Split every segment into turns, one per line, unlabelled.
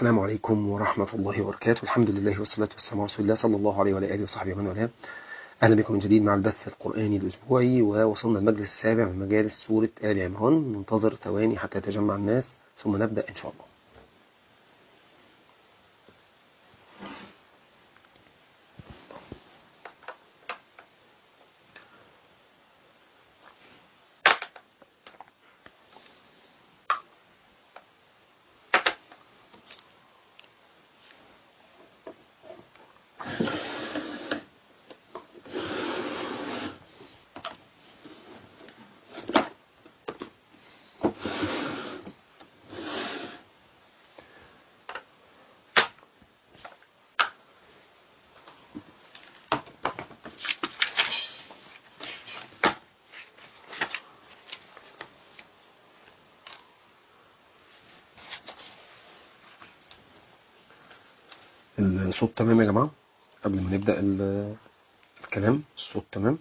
السلام عليكم ورحمة الله وبركاته الحمد لله والصلاة والسلام على رسول الله صلى الله عليه وعلى آله وصحبه ومن والاه أهلا بكم من جديد مع البث القرآني الأسبوعي ووصلنا المجلس السابع من مجالس سورة آل عمران ننتظر ثواني حتى يتجمع الناس ثم نبدأ إن شاء الله الصوت تمام يا جماعة قبل ما نبدأ ال- الكلام الصوت تمام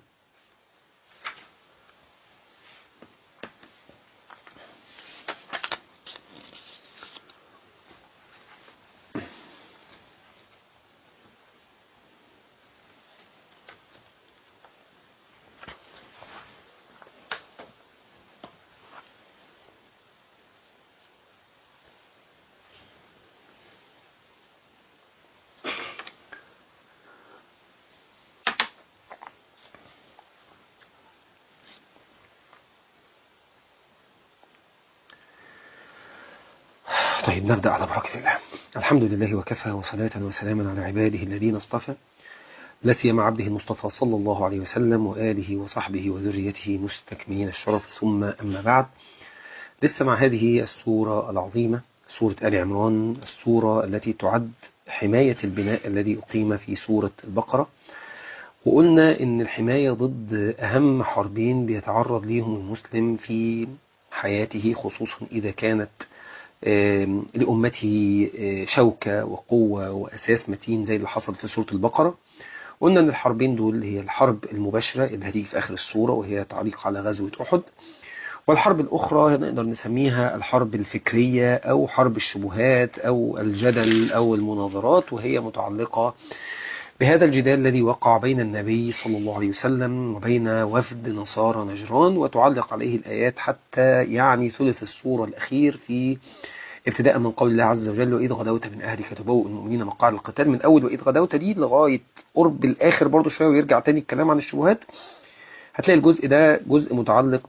طيب نبدأ على بركة الله الحمد لله وكفى وصلاة وسلاما على عباده الذين اصطفى لا سيما عبده المصطفى صلى الله عليه وسلم وآله وصحبه وذريته مستكملين الشرف ثم أما بعد لسه مع هذه السورة العظيمة سورة آل عمران السورة التي تعد حماية البناء الذي أقيم في سورة البقرة وقلنا إن الحماية ضد أهم حربين بيتعرض ليهم المسلم في حياته خصوصا إذا كانت آم، لأمته آه، شوكة وقوة وأساس متين زي اللي حصل في سورة البقرة قلنا أن الحربين دول هي الحرب المباشرة اللي هتيجي في آخر السورة وهي تعليق على غزوة أحد والحرب الأخرى نقدر نسميها الحرب الفكرية أو حرب الشبهات أو الجدل أو المناظرات وهي متعلقة بهذا الجدال الذي وقع بين النبي صلى الله عليه وسلم وبين وفد نصارى نجران وتعلق عليه الآيات حتى يعني ثلث السورة الأخير في ابتداء من قول الله عز وجل وإذ غدوت من أهلك تبوء المؤمنين مقاعد القتال من أول وإذ غدوت دي لغاية قرب الآخر برضو شوية ويرجع تاني الكلام عن الشبهات هتلاقي الجزء ده جزء متعلق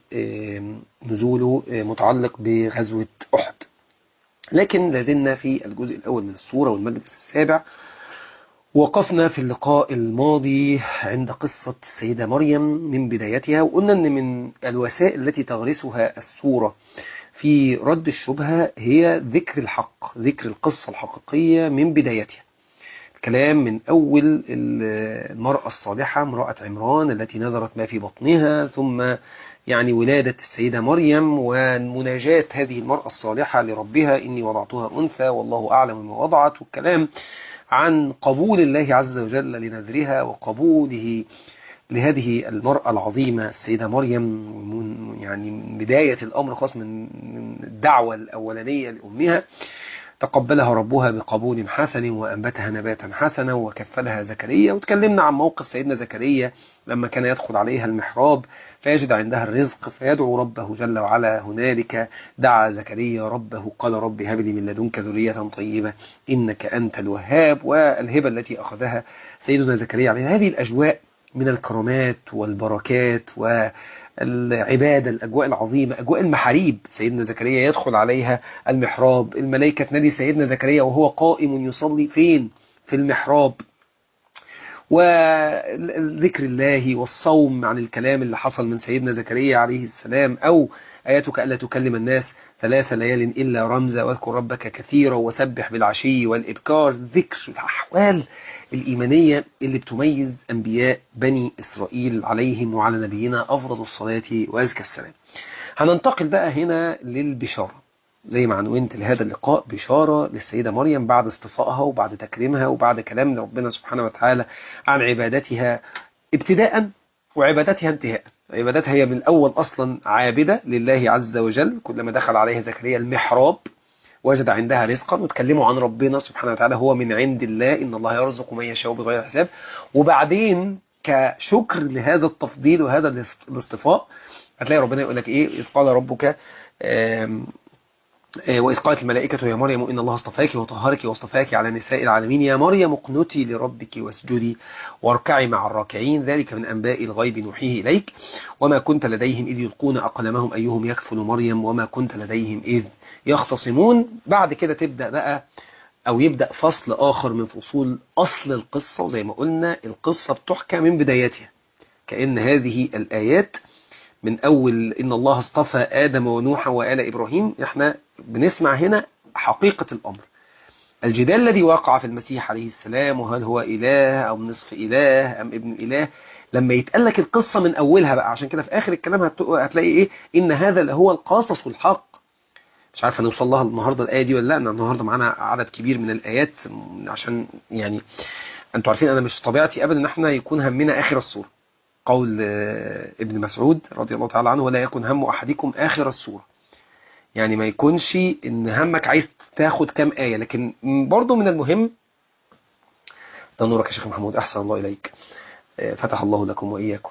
بنزوله متعلق بغزوة أحد لكن لازلنا في الجزء الأول من السورة والمجلس السابع وقفنا في اللقاء الماضي عند قصة السيدة مريم من بدايتها وقلنا أن من الوسائل التي تغرسها السورة في رد الشبهة هي ذكر الحق ذكر القصة الحقيقية من بدايتها الكلام من أول المرأة الصالحة امرأة عمران التي نذرت ما في بطنها ثم يعني ولادة السيدة مريم ومناجاة هذه المرأة الصالحة لربها إني وضعتها أنثى والله أعلم ما وضعت والكلام عن قبول الله عز وجل لنذرها وقبوله لهذه المرأة العظيمة السيدة مريم من يعني من بداية الأمر خاص من من الدعوة الأولانية لأمها تقبلها ربها بقبول حسن وأنبتها نباتا حسنا وكفلها زكريا وتكلمنا عن موقف سيدنا زكريا لما كان يدخل عليها المحراب فيجد عندها الرزق فيدعو ربه جل وعلا هنالك دعا زكريا ربه قال رب هب لي من لدنك ذرية طيبة إنك أنت الوهاب والهبة التي أخذها سيدنا زكريا عليها هذه الأجواء من الكرامات والبركات والعبادة الأجواء العظيمة أجواء المحاريب سيدنا زكريا يدخل عليها المحراب الملائكة تنادي سيدنا زكريا وهو قائم يصلي فين في المحراب وذكر الله والصوم عن الكلام اللي حصل من سيدنا زكريا عليه السلام أو آياتك ألا تكلم الناس ثلاث ليال إلا رمزا واذكر ربك كثيرا وسبح بالعشي والإبكار ذكر الأحوال الإيمانية اللي بتميز أنبياء بني إسرائيل عليهم وعلى نبينا أفضل الصلاة وأزكى السلام هننتقل بقى هنا للبشارة زي ما عنونت لهذا اللقاء بشارة للسيدة مريم بعد اصطفائها وبعد تكريمها وبعد كلام ربنا سبحانه وتعالى عن عبادتها ابتداء وعبادتها انتهاء عبادتها هي من الأول أصلا عابدة لله عز وجل كلما دخل عليها زكريا المحراب وجد عندها رزقا وتكلموا عن ربنا سبحانه وتعالى هو من عند الله إن الله يرزق من يشاء بغير حساب وبعدين كشكر لهذا التفضيل وهذا الاصطفاء هتلاقي ربنا يقول لك إيه إذ قال ربك وإذ قالت الملائكة يا مريم إن الله اصطفاك وطهرك واصطفاك على نساء العالمين يا مريم اقنتي لربك واسجدي واركعي مع الراكعين ذلك من أنباء الغيب نوحيه إليك وما كنت لديهم إذ يلقون أقلامهم أيهم يكفل مريم وما كنت لديهم إذ يختصمون بعد كده تبدأ بقى أو يبدأ فصل آخر من فصول أصل القصة وزي ما قلنا القصة بتحكى من بدايتها كأن هذه الآيات من أول إن الله اصطفى آدم ونوحا وآل إبراهيم إحنا بنسمع هنا حقيقة الأمر الجدال الذي وقع في المسيح عليه السلام وهل هو إله أو نصف إله أم ابن إله لما يتقلك القصة من أولها بقى عشان كده في آخر الكلام هتلاقي إيه إن هذا اللي هو القاصص والحق مش عارف هنوصل لها النهاردة الآية دي ولا لا النهاردة معانا عدد كبير من الآيات عشان يعني أنتوا عارفين أنا مش طبيعتي أبدا إن احنا يكون همنا آخر السورة قول ابن مسعود رضي الله تعالى عنه ولا يكن هم أحدكم آخر السورة يعني ما يكونش ان همك عايز تاخد كام آية لكن برضو من المهم ده نورك يا شيخ محمود أحسن الله إليك فتح الله لكم وإياكم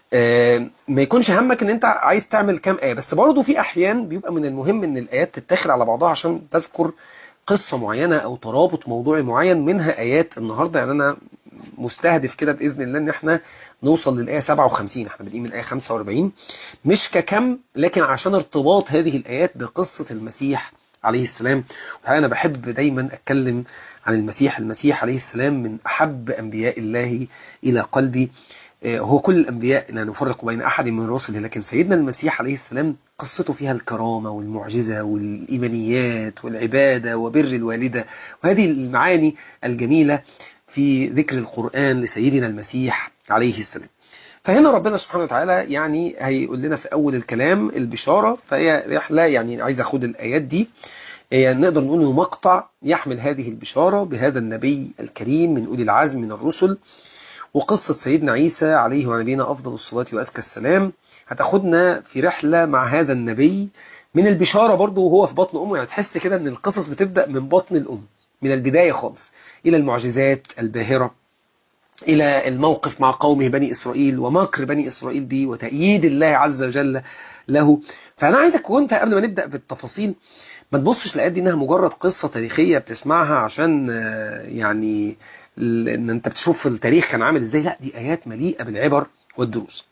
ما يكونش همك ان انت عايز تعمل كام آية بس برضو في أحيان بيبقى من المهم ان الآيات تتاخد على بعضها عشان تذكر قصة معينة أو ترابط موضوعي معين منها آيات النهاردة يعني أنا مستهدف كده بإذن الله إن احنا نوصل للآية 57 احنا بادئين من الآية 45 مش ككم لكن عشان ارتباط هذه الآيات بقصة المسيح عليه السلام أنا بحب دايما أتكلم عن المسيح المسيح عليه السلام من أحب أنبياء الله إلى قلبي هو كل الأنبياء لا نفرق بين أحد من رسله لكن سيدنا المسيح عليه السلام قصته فيها الكرامة والمعجزة والإيمانيات والعبادة وبر الوالدة وهذه المعاني الجميلة في ذكر القرآن لسيدنا المسيح عليه السلام فهنا ربنا سبحانه وتعالى يعني هيقول لنا في أول الكلام البشارة فهي رحلة يعني عايز أخد الآيات دي يعني نقدر نقول انه مقطع يحمل هذه البشارة بهذا النبي الكريم من أولي العزم من الرسل وقصة سيدنا عيسى عليه ونبينا أفضل الصلاة وأزكى السلام هتاخدنا في رحلة مع هذا النبي من البشارة برضه وهو في بطن أمه يعني تحس كده أن القصص بتبدأ من بطن الأم من البداية خالص إلى المعجزات الباهرة إلى الموقف مع قومه بني إسرائيل ومكر بني إسرائيل به وتأييد الله عز وجل له فأنا عايزك وانت قبل ما نبدأ بالتفاصيل ما تبصش لقد انها مجرد قصة تاريخية بتسمعها عشان يعني ان انت بتشوف التاريخ كان عامل ازاي لا دي ايات مليئة بالعبر والدروس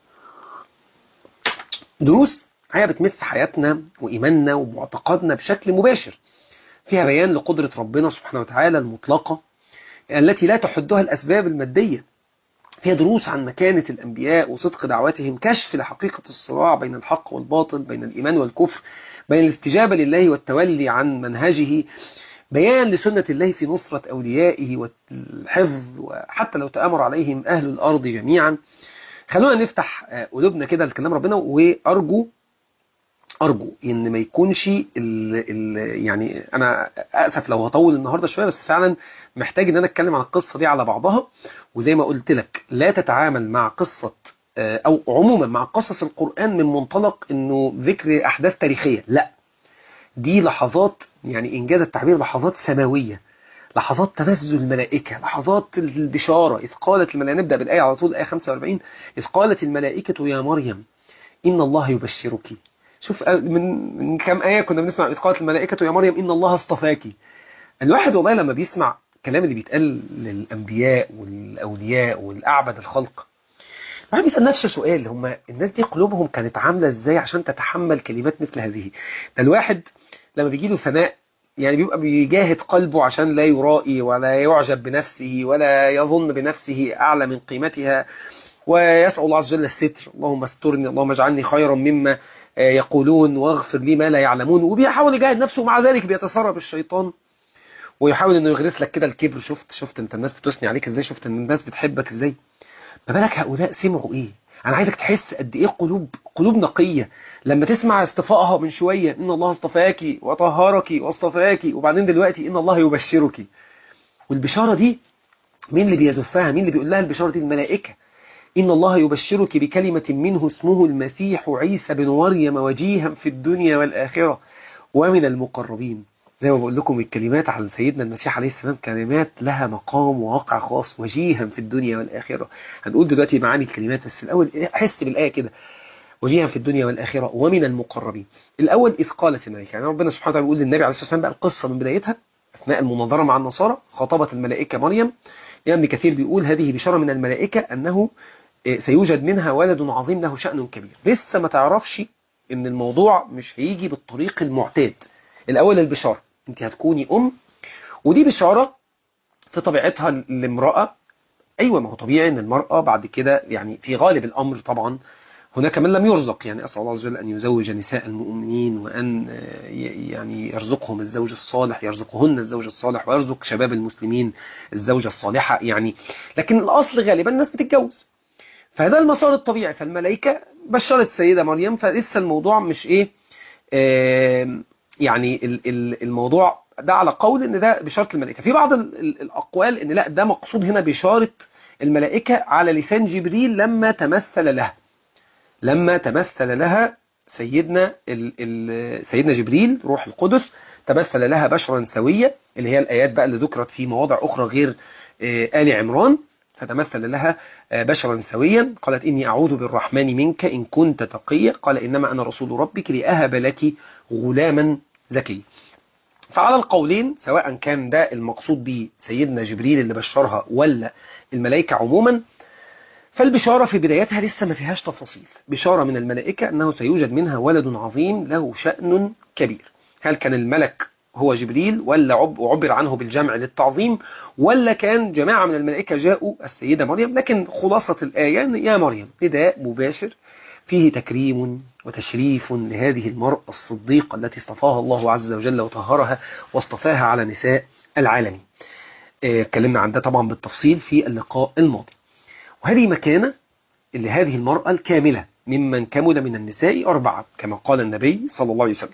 دروس هي بتمس حياتنا وإيماننا ومعتقدنا بشكل مباشر فيها بيان لقدرة ربنا سبحانه وتعالى المطلقة التي لا تحدها الأسباب المادية فيها دروس عن مكانة الأنبياء وصدق دعواتهم كشف لحقيقة الصراع بين الحق والباطل بين الإيمان والكفر بين الاستجابة لله والتولي عن منهجه بيان لسنة الله في نصرة أوليائه والحفظ وحتى لو تأمر عليهم أهل الأرض جميعا خلونا نفتح قلوبنا كده لكلام ربنا وأرجو أرجو إن ما يكونش ال ال يعني أنا أسف لو هطول النهاردة شوية بس فعلا محتاج إن أنا أتكلم عن القصة دي على بعضها وزي ما قلت لك لا تتعامل مع قصة أو عموما مع قصص القرآن من منطلق إنه ذكر أحداث تاريخية لا دي لحظات يعني إنجاز التعبير لحظات سماوية لحظات تنزل الملائكة لحظات البشارة إذ قالت الملائكة نبدأ بالآية على طول الآية 45 إذ قالت الملائكة يا مريم إن الله يبشرك شوف من من كام آية كنا بنسمع إذ قالت الملائكة يا مريم إن الله اصطفاكي الواحد والله لما بيسمع الكلام اللي بيتقال للأنبياء والأولياء والأعبد الخلق الواحد بيسأل نفسه سؤال هم الناس دي قلوبهم كانت عاملة إزاي عشان تتحمل كلمات مثل هذه ده الواحد لما بيجي له ثناء يعني بيبقى بيجاهد قلبه عشان لا يرائي ولا يعجب بنفسه ولا يظن بنفسه أعلى من قيمتها ويسأل الله عز وجل الستر اللهم استرني اللهم اجعلني خيرا مما يقولون واغفر لي ما لا يعلمون وبيحاول يجاهد نفسه ومع ذلك بيتسرب الشيطان ويحاول انه يغرس لك كده الكبر شفت شفت انت الناس بتثني عليك ازاي شفت ان الناس بتحبك ازاي ما بالك هؤلاء سمعوا ايه انا عايزك تحس قد ايه قلوب قلوب نقيه لما تسمع اصطفائها من شويه ان الله اصطفاكي وطهرك واصطفاكي وبعدين دلوقتي ان الله يبشرك والبشاره دي مين اللي بيزفها مين اللي بيقول لها البشاره دي الملائكه إن الله يبشرك بكلمة منه اسمه المسيح عيسى بن مريم وجيها في الدنيا والآخرة ومن المقربين زي ما بقول لكم الكلمات عن سيدنا المسيح عليه السلام كلمات لها مقام وواقع خاص وجيها في الدنيا والآخرة هنقول دلوقتي معاني الكلمات بس الأول أحس بالآية كده وجيها في الدنيا والآخرة ومن المقربين الأول إذ قالت الملائكة يعني ربنا سبحانه وتعالى بيقول للنبي عليه الصلاة والسلام بقى القصة من بدايتها أثناء المناظرة مع النصارى خاطبت الملائكة مريم يعني كثير بيقول هذه بشارة من الملائكة أنه سيوجد منها ولد عظيم له شأن كبير لسه ما تعرفش ان الموضوع مش هيجي بالطريق المعتاد الاول البشارة انت هتكوني ام ودي بشارة في طبيعتها الامرأة ايوه ما هو طبيعي ان المرأة بعد كده يعني في غالب الامر طبعا هناك من لم يرزق يعني اسال الله عز وجل ان يزوج نساء المؤمنين وان يعني يرزقهم الزوج الصالح يرزقهن الزوج الصالح ويرزق شباب المسلمين الزوجة الصالحة يعني لكن الاصل غالبا الناس بتتجوز فهذا المسار الطبيعي فالملائكة بشرت السيدة مريم فلسه الموضوع مش ايه آه يعني الموضوع ده على قول ان ده بشارة الملائكة في بعض الاقوال ان لا ده مقصود هنا بشارة الملائكة على لسان جبريل لما تمثل لها لما تمثل لها سيدنا ال ال سيدنا جبريل روح القدس تمثل لها بشرا سوية اللي هي الآيات بقى اللي ذكرت في مواضع أخرى غير آه آل عمران فتمثل لها بشرا سويا قالت إني أعوذ بالرحمن منك إن كنت تقيا قال إنما أنا رسول ربك لأهب لك غلاما زكيا فعلى القولين سواء كان ده المقصود به سيدنا جبريل اللي بشرها ولا الملائكة عموما فالبشارة في بدايتها لسه ما فيهاش تفاصيل بشارة من الملائكة أنه سيوجد منها ولد عظيم له شأن كبير هل كان الملك هو جبريل ولا عب وعبر عنه بالجمع للتعظيم ولا كان جماعة من الملائكة جاءوا السيدة مريم لكن خلاصة الآية يا مريم نداء مباشر فيه تكريم وتشريف لهذه المرأة الصديقة التي اصطفاها الله عز وجل وطهرها واصطفاها على نساء العالمين اتكلمنا عن ده طبعا بالتفصيل في اللقاء الماضي وهذه مكانة لهذه المرأة الكاملة ممن كمل من النساء أربعة كما قال النبي صلى الله عليه وسلم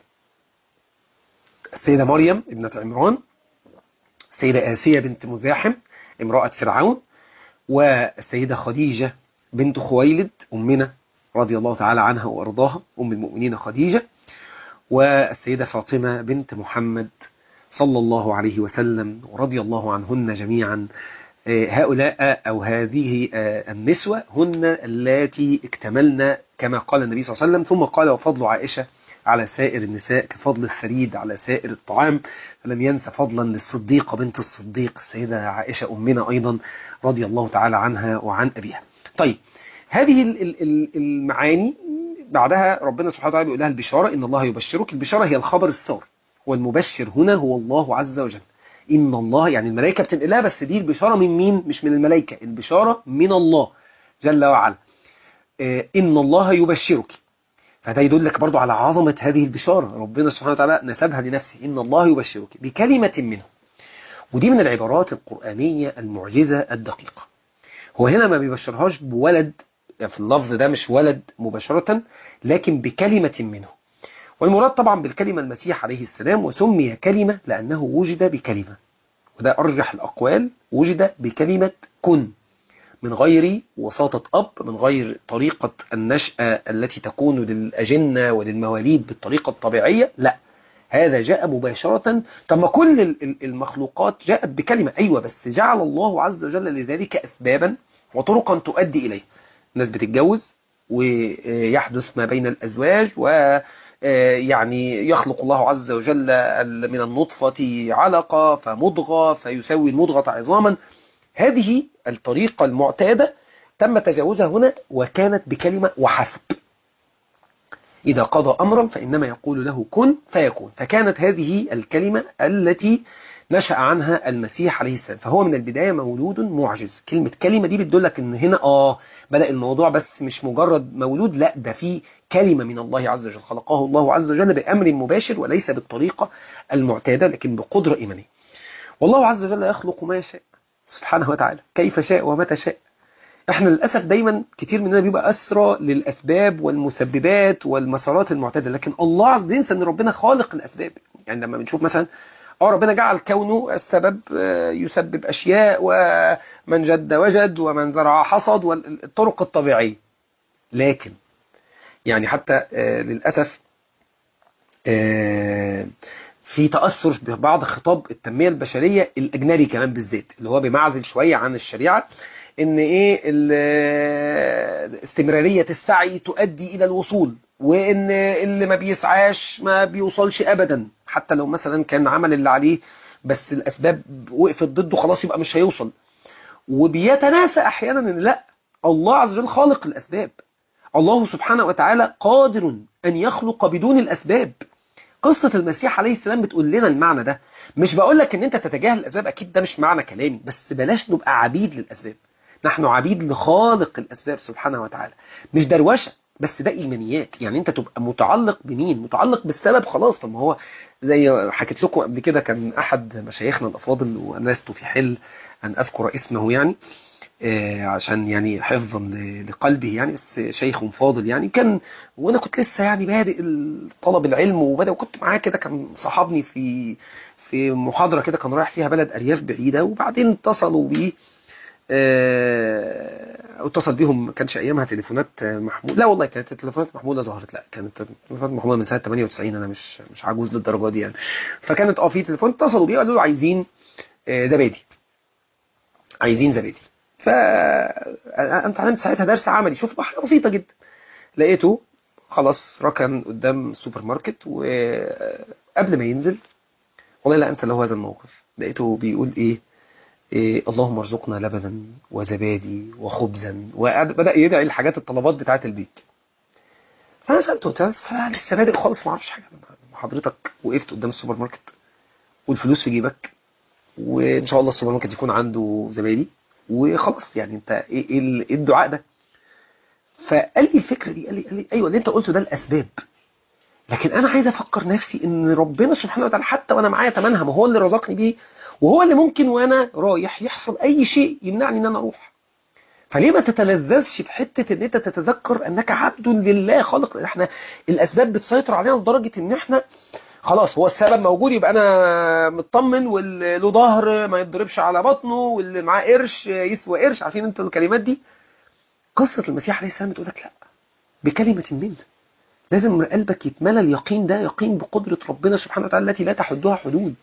السيدة مريم ابنة عمران السيدة آسية بنت مزاحم امرأة فرعون والسيدة خديجة بنت خويلد أمنا رضي الله تعالى عنها وأرضاها أم المؤمنين خديجة والسيدة فاطمة بنت محمد صلى الله عليه وسلم ورضي الله عنهن جميعا هؤلاء أو هذه النسوة هن اللاتي اكتملن كما قال النبي صلى الله عليه وسلم ثم قال وفضل عائشة على سائر النساء كفضل الثريد على سائر الطعام فلم ينسى فضلا للصديقة بنت الصديق السيدة عائشة أمنا أيضا رضي الله تعالى عنها وعن أبيها طيب هذه المعاني بعدها ربنا سبحانه وتعالى بيقول لها البشارة إن الله يبشرك البشارة هي الخبر السار والمبشر هنا هو الله عز وجل إن الله يعني الملائكة بتنقلها بس دي البشارة من مين مش من الملائكة البشارة من الله جل وعلا إن الله يبشرك فده يدلك برضو على عظمة هذه البشارة ربنا سبحانه وتعالى نسبها لنفسه إن الله يبشرك بكلمة منه ودي من العبارات القرآنية المعجزة الدقيقة هو هنا ما بيبشرهاش بولد في اللفظ ده مش ولد مباشرة لكن بكلمة منه والمراد طبعا بالكلمة المسيح عليه السلام وسمي كلمة لأنه وجد بكلمة وده أرجح الأقوال وجد بكلمة كن من غير وساطة أب من غير طريقة النشأة التي تكون للأجنة وللمواليد بالطريقة الطبيعية لا هذا جاء مباشرة طب كل المخلوقات جاءت بكلمة أيوة بس جعل الله عز وجل لذلك أسبابا وطرقا تؤدي إليه الناس بتتجوز ويحدث ما بين الأزواج و يعني يخلق الله عز وجل من النطفة علقة فمضغة فيسوي المضغة عظاما هذه الطريقة المعتادة تم تجاوزها هنا وكانت بكلمة وحسب إذا قضى أمرا فإنما يقول له كن فيكون فكانت هذه الكلمة التي نشأ عنها المسيح عليه السلام فهو من البداية مولود معجز كلمة كلمة دي بتدلك ان هنا آه بدأ الموضوع بس مش مجرد مولود لا ده في كلمة من الله عز وجل خلقه الله عز وجل بأمر مباشر وليس بالطريقة المعتادة لكن بقدرة إيمانية والله عز وجل يخلق ما يشاء سبحانه وتعالى كيف شاء ومتى شاء احنا للأسف دايما كتير مننا بيبقى أسرى للأسباب والمسببات والمسارات المعتادة لكن الله عز وجل ينسى ان ربنا خالق الأسباب يعني لما بنشوف مثلا اه ربنا جعل كونه السبب يسبب أشياء ومن جد وجد ومن زرع حصد والطرق الطبيعية لكن يعني حتى للأسف في تأثر ببعض خطاب التنمية البشرية الأجنبي كمان بالذات اللي هو بيمعزل شوية عن الشريعة ان ايه ال- استمرارية السعي تؤدي الى الوصول وان اللي ما بيسعاش ما بيوصلش ابدا حتى لو مثلا كان عمل اللي عليه بس الاسباب وقفت ضده خلاص يبقى مش هيوصل وبيتناسى احيانا ان لا الله عز وجل خالق الاسباب الله سبحانه وتعالى قادر ان يخلق بدون الاسباب قصة المسيح عليه السلام بتقول لنا المعنى ده مش بقول لك ان انت تتجاهل الاسباب اكيد ده مش معنى كلامي بس بلاش نبقى عبيد للاسباب نحن عبيد لخالق الاسباب سبحانه وتعالى مش دروشه بس ده ايمانيات يعني انت تبقى متعلق بمين متعلق بالسبب خلاص طب ما هو زي حكيت لكم قبل كده كان احد مشايخنا الافاضل ولست في حل ان اذكر اسمه يعني آه، عشان يعني حفظا ل- لقلبه يعني بس شيخ فاضل يعني كان وانا كنت لسه يعني بادئ طلب العلم وبدا وكنت معاه كده كان صاحبني في في محاضره كده كان رايح فيها بلد ارياف بعيده وبعدين اتصلوا بيه آه، اتصل بيهم ما كانش ايامها تليفونات محموله لا والله كانت التليفونات محموله ظهرت لا كانت التليفونات محموله من سنه 98 انا مش مش عجوز للدرجه دي يعني فكانت اه في تليفون اتصلوا بيه قالوا له عايزين آه، زبادي عايزين زبادي فانا اتعلمت ساعتها درس عملي شوف حاجه بسيطه جدا لقيته خلاص ركن قدام السوبر ماركت وقبل ما ينزل والله لا انسى له هذا الموقف لقيته بيقول ايه, إيه اللهم ارزقنا لبنا وزبادي وخبزا وبدا يدعي الحاجات الطلبات بتاعه البيت فانا سالته قلت له أنا لسه بادئ خالص ما اعرفش حاجه حضرتك وقفت قدام السوبر ماركت والفلوس في جيبك وان شاء الله السوبر ماركت يكون عنده زبادي وخلاص يعني انت ايه ايه ال- إيه الدعاء ده فقال لي الفكره دي قال لي, قال لي ايوه اللي انت قلته ده الاسباب لكن انا عايز افكر نفسي ان ربنا سبحانه وتعالى حتى وانا معايا تمنها ما هو اللي رزقني بيه وهو اللي ممكن وانا رايح يحصل اي شيء يمنعني ان انا اروح فليه ما تتلذذش بحته ان انت تتذكر انك عبد لله خالق احنا الاسباب بتسيطر علينا لدرجه ان احنا خلاص هو السبب موجود يبقى انا مطمن واللي له ظهر ما يتضربش على بطنه واللي معاه قرش يسوى قرش عارفين انتوا الكلمات دي قصه المسيح عليه السلام بتقول لك لا بكلمه منه لازم قلبك يتملى اليقين ده يقين بقدره ربنا سبحانه وتعالى التي لا تحدها حدود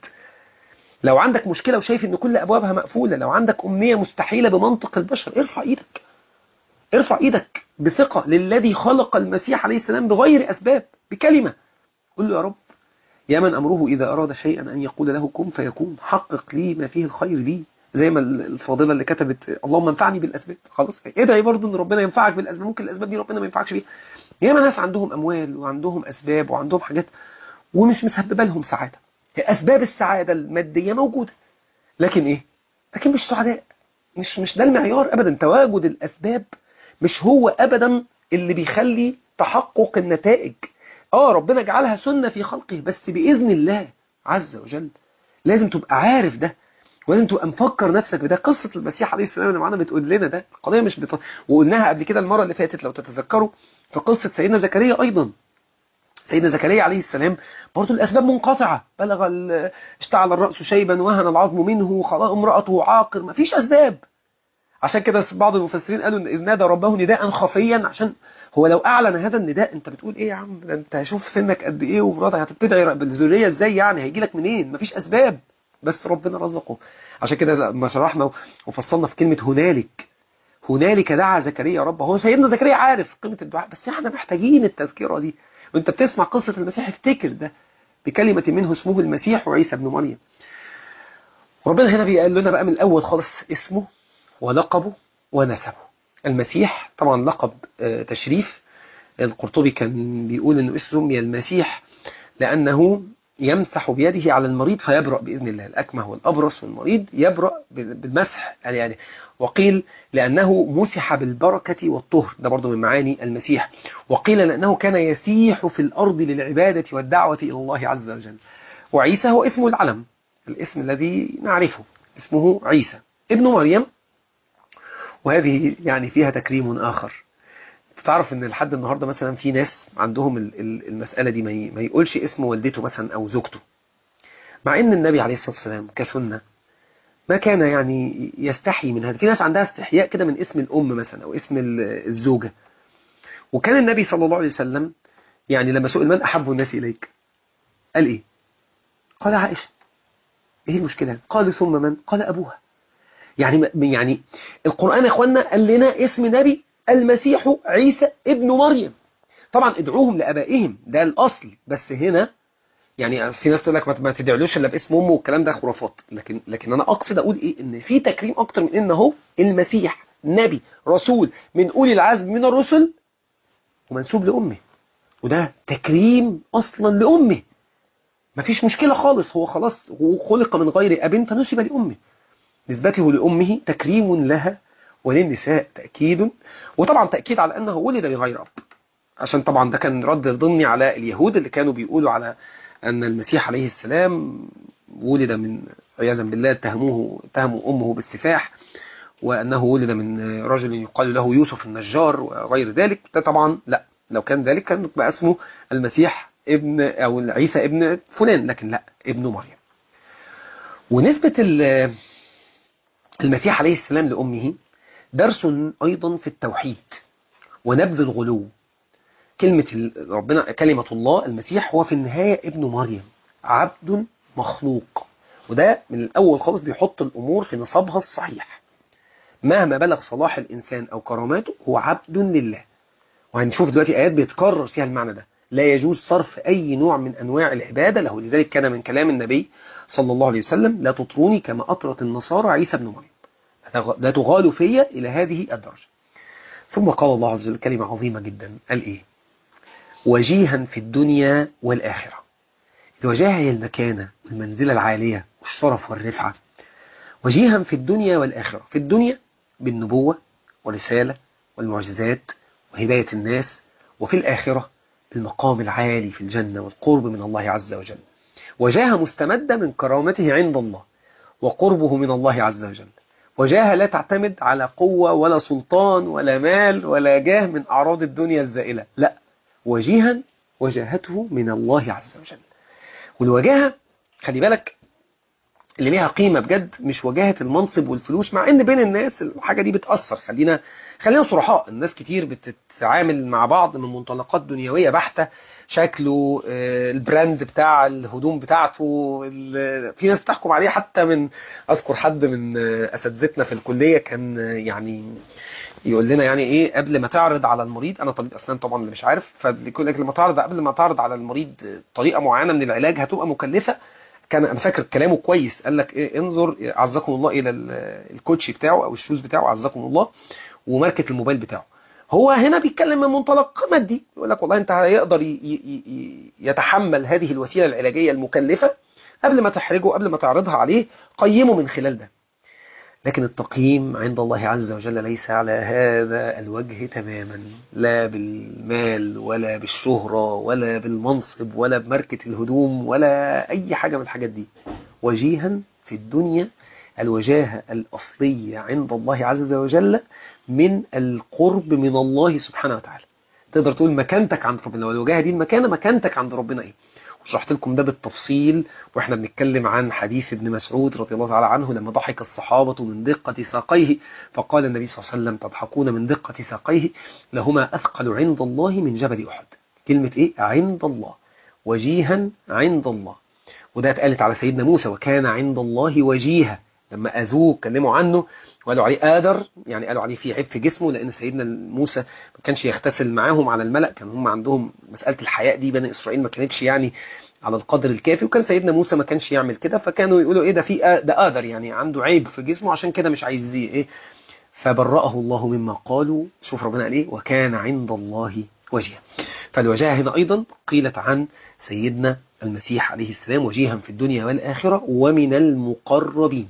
لو عندك مشكله وشايف ان كل ابوابها مقفوله لو عندك امنيه مستحيله بمنطق البشر ارفع ايدك ارفع ايدك بثقه للذي خلق المسيح عليه السلام بغير اسباب بكلمه قل له يا رب يا من أمره إذا أراد شيئا أن يقول له كن فيكون حقق لي ما فيه الخير لي زي ما الفاضلة اللي كتبت اللهم انفعني بالأسباب خلاص ادعي برضه ان ربنا ينفعك بالأسباب ممكن الأسباب دي ربنا ما ينفعش بيها ياما ناس عندهم أموال وعندهم أسباب وعندهم حاجات ومش مسببة لهم سعادة أسباب السعادة المادية موجودة لكن إيه؟ لكن مش سعداء مش مش ده المعيار أبدا تواجد الأسباب مش هو أبدا اللي بيخلي تحقق النتائج اه ربنا جعلها سنة في خلقه بس بإذن الله عز وجل لازم تبقى عارف ده ولازم تبقى مفكر نفسك بده قصة المسيح عليه السلام اللي معانا بتقول لنا ده القضية مش بط... وقلناها قبل كده المرة اللي فاتت لو تتذكروا في قصة سيدنا زكريا أيضا سيدنا زكريا عليه السلام برضه الأسباب منقطعة بلغ ال... اشتعل الرأس شيبا وهن العظم منه خلاص امرأته عاقر ما فيش أسباب عشان كده بعض المفسرين قالوا إن نادى ربه نداء خفيا عشان هو لو اعلن هذا النداء انت بتقول ايه يا عم ده انت شوف سنك قد ايه ومراتك هتبتدي بالذريه ازاي يعني هيجي لك منين مفيش اسباب بس ربنا رزقه عشان كده لما شرحنا وفصلنا في كلمه هنالك هنالك دعا زكريا ربه هو سيدنا زكريا عارف قيمه الدعاء بس احنا محتاجين التذكره دي وانت بتسمع قصه المسيح افتكر ده بكلمه منه اسمه المسيح وعيسى ابن مريم ربنا هنا بيقول لنا بقى من الاول خالص اسمه ولقبه ونسبه المسيح طبعا لقب تشريف القرطبي كان بيقول انه اسمه المسيح لانه يمسح بيده على المريض فيبرأ بإذن الله الأكمه والأبرص والمريض يبرأ بالمسح يعني, يعني وقيل لأنه مسح بالبركة والطهر ده برضو من معاني المسيح وقيل لأنه كان يسيح في الأرض للعبادة والدعوة إلى الله عز وجل وعيسى هو اسمه العلم الاسم الذي نعرفه اسمه عيسى ابن مريم وهذه يعني فيها تكريم آخر تعرف ان لحد النهارده مثلا في ناس عندهم المسألة دي ما يقولش اسم والدته مثلا او زوجته مع ان النبي عليه الصلاة والسلام كسنة ما كان يعني يستحي من هذا في ناس عندها استحياء كده من اسم الام مثلا او اسم الزوجة وكان النبي صلى الله عليه وسلم يعني لما سئل من احب الناس اليك قال ايه قال عائشة ايه المشكلة قال ثم من قال ابوها يعني يعني القرآن يا اخوانا قال لنا اسم نبي المسيح عيسى ابن مريم طبعا ادعوهم لابائهم ده الاصل بس هنا يعني في ناس تقول لك ما تدعلوش الا باسم امه والكلام ده خرافات لكن لكن انا اقصد اقول ايه ان في تكريم اكتر من ان هو المسيح نبي رسول من اولي العزم من الرسل ومنسوب لامه وده تكريم اصلا لامه مفيش مشكله خالص هو خلاص هو خلق من غير اب فنسب لامه نسبته لامه تكريم لها وللنساء تاكيد وطبعا تاكيد على انه ولد بغير اب عشان طبعا ده كان رد ضمني على اليهود اللي كانوا بيقولوا على أن المسيح عليه السلام ولد من عياذا بالله اتهموه اتهموا أمه بالسفاح وأنه ولد من رجل يقال له يوسف النجار وغير ذلك ده طبعا لا لو كان ذلك كان بقى اسمه المسيح ابن أو عيسى ابن فلان لكن لا ابن مريم ونسبة المسيح عليه السلام لأمه درس أيضا في التوحيد ونبذ الغلو كلمة ربنا كلمة الله المسيح هو في النهاية ابن مريم عبد مخلوق وده من الأول خالص بيحط الأمور في نصابها الصحيح مهما بلغ صلاح الإنسان أو كراماته هو عبد لله وهنشوف دلوقتي آيات بيتكرر فيها المعنى ده لا يجوز صرف أي نوع من أنواع العبادة له لذلك كان من كلام النبي صلى الله عليه وسلم لا تطروني كما أطرت النصارى عيسى بن مريم لا تغالوا فيا إلى هذه الدرجة ثم قال الله عز وجل كلمة عظيمة جدا قال إيه وجيها في الدنيا والآخرة الوجاهة هي المكانة والمنزلة العالية والشرف والرفعة وجيها في الدنيا والآخرة في الدنيا بالنبوة والرسالة والمعجزات وهداية الناس وفي الآخرة بالمقام العالي في الجنة والقرب من الله عز وجل وجاهة مستمدة من كرامته عند الله وقربه من الله عز وجل وجاهة لا تعتمد على قوة ولا سلطان ولا مال ولا جاه من أعراض الدنيا الزائلة لا وجيها وجاهته من الله عز وجل والوجاهة خلي بالك اللي ليها قيمة بجد مش وجاهة المنصب والفلوس مع ان بين الناس الحاجة دي بتأثر خلينا خلينا صرحاء الناس كتير بتتعامل مع بعض من منطلقات دنيوية بحتة شكله البراند بتاع الهدوم بتاعته في ناس بتحكم عليه حتى من اذكر حد من اساتذتنا في الكلية كان يعني يقول لنا يعني ايه قبل ما تعرض على المريض انا طبيب اسنان طبعا اللي مش عارف فبيقول لك لما تعرض قبل ما تعرض على المريض طريقه معينه من العلاج هتبقى مكلفه كان انا فاكر كلامه كويس قال لك إيه انظر عزكم الله الى الكوتش بتاعه او الشوز بتاعه عزكم الله وماركه الموبايل بتاعه هو هنا بيتكلم من منطلق مادي يقول لك والله انت هيقدر يتحمل هذه الوسيله العلاجيه المكلفه قبل ما تحرجه قبل ما تعرضها عليه قيمه من خلال ده لكن التقييم عند الله عز وجل ليس على هذا الوجه تماما لا بالمال ولا بالشهرة ولا بالمنصب ولا بماركة الهدوم ولا أي حاجة من الحاجات دي وجيها في الدنيا الوجاهة الأصلية عند الله عز وجل من القرب من الله سبحانه وتعالى تقدر تقول مكانتك عند ربنا والوجاهة دي المكانة مكانتك عند ربنا ايه وشرحت لكم ده بالتفصيل واحنا بنتكلم عن حديث ابن مسعود رضي الله تعالى عنه لما ضحك الصحابة من دقة ساقيه فقال النبي صلى الله عليه وسلم تضحكون من دقة ساقيه لهما أثقل عند الله من جبل أحد كلمة إيه؟ عند الله وجيها عند الله وده اتقالت على سيدنا موسى وكان عند الله وجيها لما أذوه كلموا عنه وقالوا عليه آدر يعني قالوا عليه في عيب في جسمه لأن سيدنا موسى ما كانش يغتسل معاهم على الملأ كان هم عندهم مسألة الحياء دي بني إسرائيل ما كانتش يعني على القدر الكافي وكان سيدنا موسى ما كانش يعمل كده فكانوا يقولوا ايه ده في ده آدر يعني عنده عيب في جسمه عشان كده مش عايز ايه فبرأه الله مما قالوا شوف ربنا قال ايه وكان عند الله وجيها فالوجاهة هنا أيضا قيلت عن سيدنا المسيح عليه السلام وجيها في الدنيا والآخرة ومن المقربين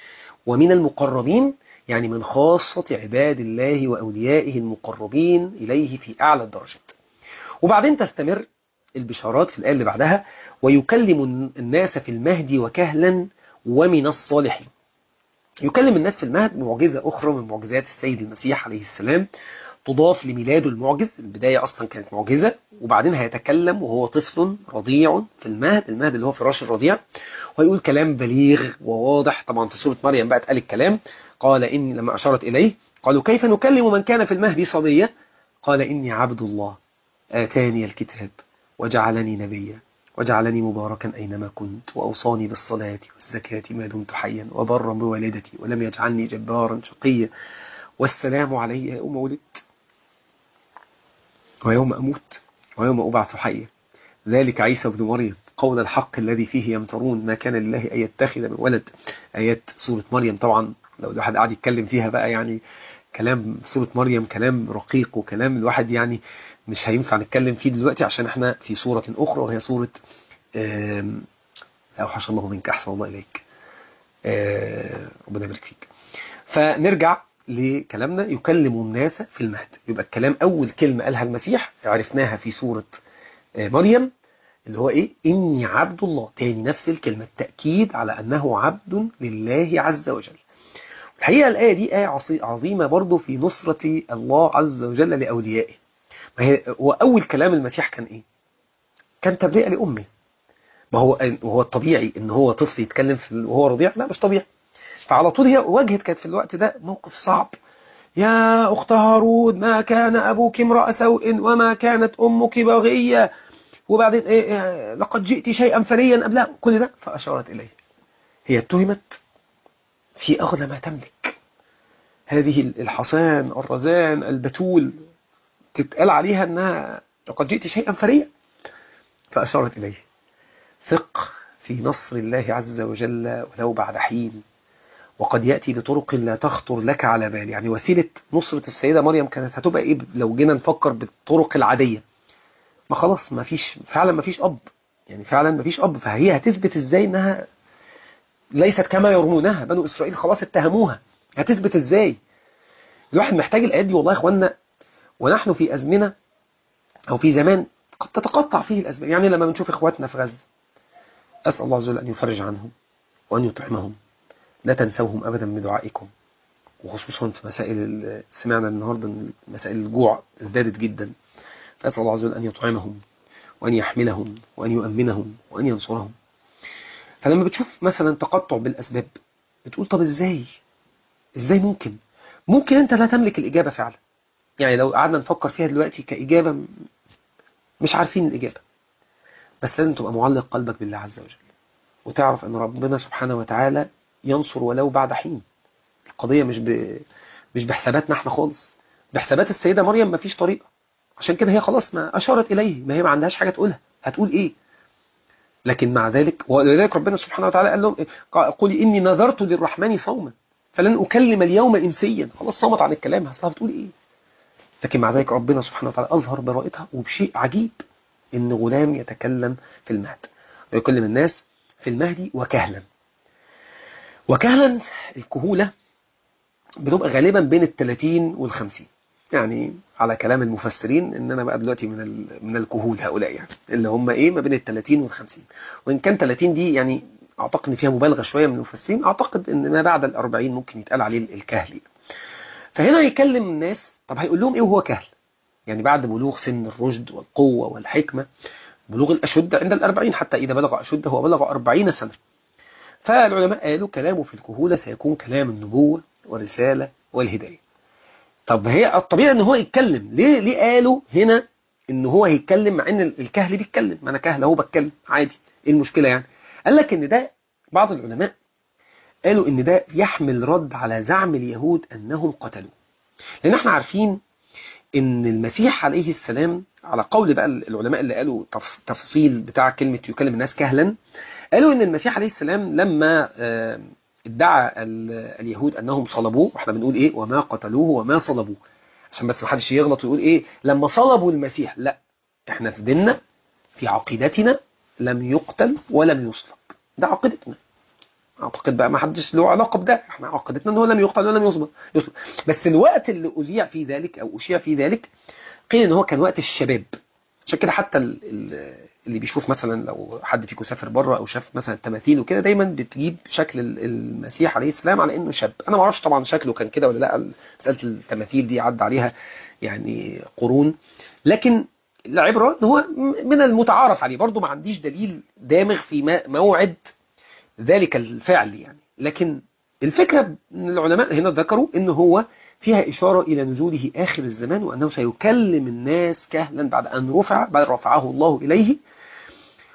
ومن المقربين يعني من خاصة عباد الله وأوليائه المقربين إليه في أعلى الدرجات وبعدين تستمر البشارات في الآية اللي بعدها ويكلم الناس في المهد وكهلا ومن الصالحين يكلم الناس في المهد معجزة أخرى من معجزات السيد المسيح عليه السلام تضاف لميلاده المعجز البداية أصلا كانت معجزة وبعدين هيتكلم وهو طفل رضيع في المهد المهد اللي هو فراش الرضيع ويقول كلام بليغ وواضح طبعا في سورة مريم بقى اتقال الكلام قال إني لما أشارت إليه قالوا كيف نكلم من كان في المهد صبيا قال إني عبد الله آتاني الكتاب وجعلني نبيا وجعلني مباركا أينما كنت وأوصاني بالصلاة والزكاة ما دمت حيا وبرا بوالدتي ولم يجعلني جبارا شقيا والسلام علي يوم ولدت ويوم أموت ويوم أبعث حيا ذلك عيسى بن مريم قول الحق الذي فيه يمترون ما كان لله أن يتخذ من ولد آيات سورة مريم طبعا لو الواحد قاعد يتكلم فيها بقى يعني كلام سورة مريم كلام رقيق وكلام الواحد يعني مش هينفع نتكلم فيه دلوقتي عشان احنا في سورة أخرى وهي سورة أوحش الله منك أحسن الله إليك ربنا يبارك فيك فنرجع لكلامنا يكلم الناس في المهد يبقى الكلام أول كلمة قالها المسيح عرفناها في سورة مريم اللي هو إيه إني عبد الله تاني نفس الكلمة التأكيد على أنه عبد لله عز وجل الحقيقة الآية دي آية عظيمة برضو في نصرة الله عز وجل لأوليائه ما هي وأول كلام المسيح كان إيه كان تبرئة لأمه ما هو وهو الطبيعي ان هو طفل يتكلم في وهو رضيع لا مش طبيعي فعلى طول هي واجهت كانت في الوقت ده موقف صعب يا أخت هارون ما كان أبوك امرأ سوء وما كانت أمك بغية وبعدين إيه, إيه لقد جئت شيئا فريا قبلها كل ده فأشارت إليه هي اتهمت في أغلى ما تملك هذه الحصان الرزان البتول تتقال عليها أنها لقد جئت شيئا فريا فأشارت إليه ثق في نصر الله عز وجل ولو بعد حين وقد يأتي بطرق لا تخطر لك على بال يعني وسيلة نصرة السيدة مريم كانت هتبقى إيه لو جينا نفكر بالطرق العادية ما خلاص ما فيش فعلا ما فيش أب يعني فعلا ما فيش أب فهي هتثبت إزاي إنها ليست كما يرمونها بنو إسرائيل خلاص اتهموها هتثبت إزاي الواحد محتاج الآيات دي والله يا إخواننا ونحن في أزمنة أو في زمان قد تتقطع فيه الأسباب يعني لما بنشوف إخواتنا في غزة أسأل الله عز وجل أن يفرج عنهم وأن يطعمهم لا تنسوهم أبدا من دعائكم وخصوصا في مسائل سمعنا النهاردة أن مسائل الجوع ازدادت جدا فأسأل الله عز وجل أن يطعمهم وأن يحملهم وأن يؤمنهم وأن ينصرهم فلما بتشوف مثلا تقطع بالأسباب بتقول طب إزاي إزاي ممكن ممكن أنت لا تملك الإجابة فعلا يعني لو قعدنا نفكر فيها دلوقتي كإجابة مش عارفين الإجابة بس لازم تبقى معلق قلبك بالله عز وجل وتعرف أن ربنا سبحانه وتعالى ينصر ولو بعد حين القضية مش ب... مش بحساباتنا احنا خالص بحسابات السيدة مريم ما فيش طريقة عشان كده هي خلاص ما أشارت إليه ما هي ما عندهاش حاجة تقولها هتقول إيه لكن مع ذلك ولذلك ربنا سبحانه وتعالى قال لهم قولي إني نذرت للرحمن صوما فلن أكلم اليوم إنسيا خلاص صمت عن الكلام هصلها بتقول إيه لكن مع ذلك ربنا سبحانه وتعالى أظهر براءتها وبشيء عجيب إن غلام يتكلم في المهد ويكلم الناس في المهدي وكهلا وكهلا الكهولة بتبقى غالبا بين الثلاثين والخمسين يعني على كلام المفسرين ان انا بقى دلوقتي من من الكهول هؤلاء يعني اللي هم ايه ما بين ال 30 وال 50 وان كان 30 دي يعني اعتقد ان فيها مبالغه شويه من المفسرين اعتقد ان ما بعد ال 40 ممكن يتقال عليه الكهل فهنا هيكلم الناس طب هيقول لهم ايه وهو كهل يعني بعد بلوغ سن الرشد والقوه والحكمه بلوغ الاشد عند الأربعين حتى اذا بلغ اشده وبلغ 40 سنه فالعلماء قالوا كلامه في الكهوله سيكون كلام النبوه والرساله والهدايه طب هي الطبيعي ان هو يتكلم ليه ليه قالوا هنا ان هو هيتكلم مع ان الكهل بيتكلم ما انا كهل اهو بتكلم عادي ايه المشكله يعني قال لك ان ده بعض العلماء قالوا ان ده يحمل رد على زعم اليهود انهم قتلوه لان احنا عارفين ان المسيح عليه السلام على قول بقى العلماء اللي قالوا تفصيل بتاع كلمه يكلم الناس كهلا قالوا ان المسيح عليه السلام لما ادعى اليهود انهم صلبوه واحنا بنقول ايه وما قتلوه وما صلبوه عشان بس ما حدش يغلط ويقول ايه لما صلبوا المسيح لا احنا في ديننا في عقيدتنا لم يقتل ولم يصلب ده عقيدتنا اعتقد بقى ما حدش له علاقه بده احنا عقيدتنا ان هو لم يقتل ولم يصلب يصلب بس الوقت اللي اذيع فيه ذلك او اشيع فيه ذلك قيل ان هو كان وقت الشباب عشان كده حتى اللي بيشوف مثلا لو حد فيكم سافر بره او شاف مثلا التماثيل وكده دايما بتجيب شكل المسيح عليه السلام على انه شاب انا ما اعرفش طبعا شكله كان كده ولا لا مساله التماثيل دي عدى عليها يعني قرون لكن العبره ان هو من المتعارف عليه برضه ما عنديش دليل دامغ في موعد ذلك الفعل يعني لكن الفكره ان العلماء هنا ذكروا ان هو فيها إشارة إلى نزوله آخر الزمان وأنه سيكلم الناس كهلا بعد أن رفع بعد رفعه الله إليه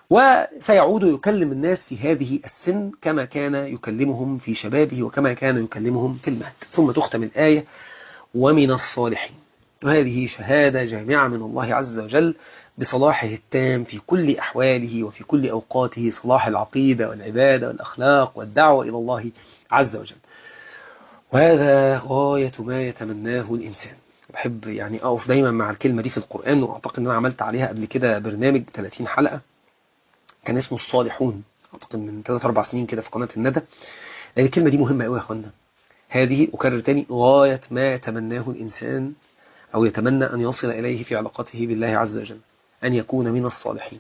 وسيعود يكلم الناس في هذه السن كما كان يكلمهم في شبابه وكما كان يكلمهم في المهد ثم تختم الآية ومن الصالحين وهذه شهادة جامعة من الله عز وجل بصلاحه التام في كل أحواله وفي كل أوقاته صلاح العقيدة والعبادة والأخلاق والدعوة إلى الله عز وجل وهذا غاية ما يتمناه الإنسان بحب يعني أقف دايما مع الكلمة دي في القرآن وأعتقد أن أنا عملت عليها قبل كده برنامج 30 حلقة كان اسمه الصالحون أعتقد من 3-4 سنين كده في قناة الندى لأن الكلمة دي مهمة قوي يا أخوانا هذه أكرر تاني غاية ما يتمناه الإنسان أو يتمنى أن يصل إليه في علاقته بالله عز وجل أن يكون من الصالحين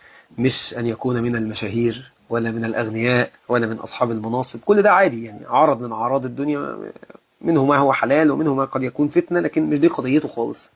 مش أن يكون من المشاهير ولا من الأغنياء ولا من أصحاب المناصب كل ده عادي يعني عرض من أعراض الدنيا منه ما هو حلال ومنه ما قد يكون فتنة لكن مش دي قضيته خالص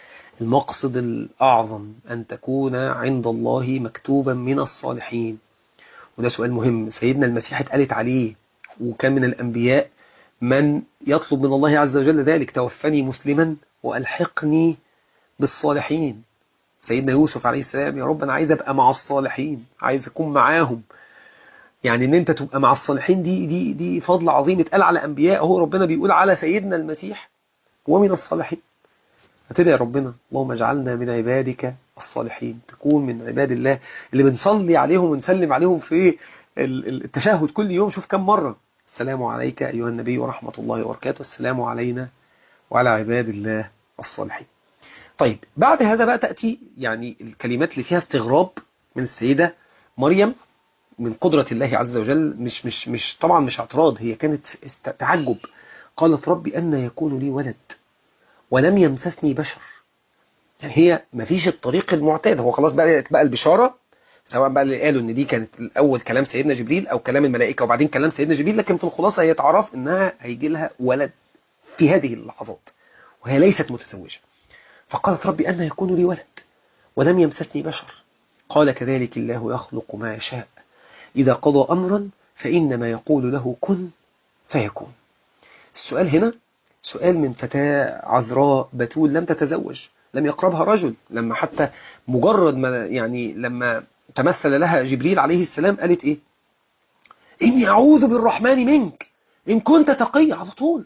المقصد الأعظم أن تكون عند الله مكتوبا من الصالحين وده سؤال مهم سيدنا المسيح اتقالت عليه وكان من الأنبياء من يطلب من الله عز وجل ذلك توفني مسلما وألحقني بالصالحين سيدنا يوسف عليه السلام يا رب أنا عايز أبقى مع الصالحين عايز أكون معاهم يعني ان انت تبقى مع الصالحين دي دي دي فضل عظيم اتقال على انبياء هو ربنا بيقول على سيدنا المسيح ومن الصالحين فتدعي ربنا اللهم اجعلنا من عبادك الصالحين تكون من عباد الله اللي بنصلي عليهم ونسلم عليهم في التشهد كل يوم شوف كم مرة السلام عليك أيها النبي ورحمة الله وبركاته السلام علينا وعلى عباد الله الصالحين طيب بعد هذا بقى تأتي يعني الكلمات اللي فيها استغراب من السيدة مريم من قدرة الله عز وجل مش مش مش طبعا مش اعتراض هي كانت تعجب قالت ربي أن يكون لي ولد ولم يمسسني بشر يعني هي ما فيش الطريق المعتاد هو خلاص بقى بقى البشارة سواء بقى اللي قالوا ان دي كانت الاول كلام سيدنا جبريل او كلام الملائكة وبعدين كلام سيدنا جبريل لكن في الخلاصة هي تعرف انها هيجي لها ولد في هذه اللحظات وهي ليست متزوجة فقالت ربي أن يكون لي ولد ولم يمسسني بشر قال كذلك الله يخلق ما يشاء إذا قضى أمرا فإنما يقول له كن فيكون السؤال هنا سؤال من فتاة عذراء بتول لم تتزوج لم يقربها رجل لما حتى مجرد ما يعني لما تمثل لها جبريل عليه السلام قالت إيه إني أعوذ بالرحمن منك إن كنت تقي على طول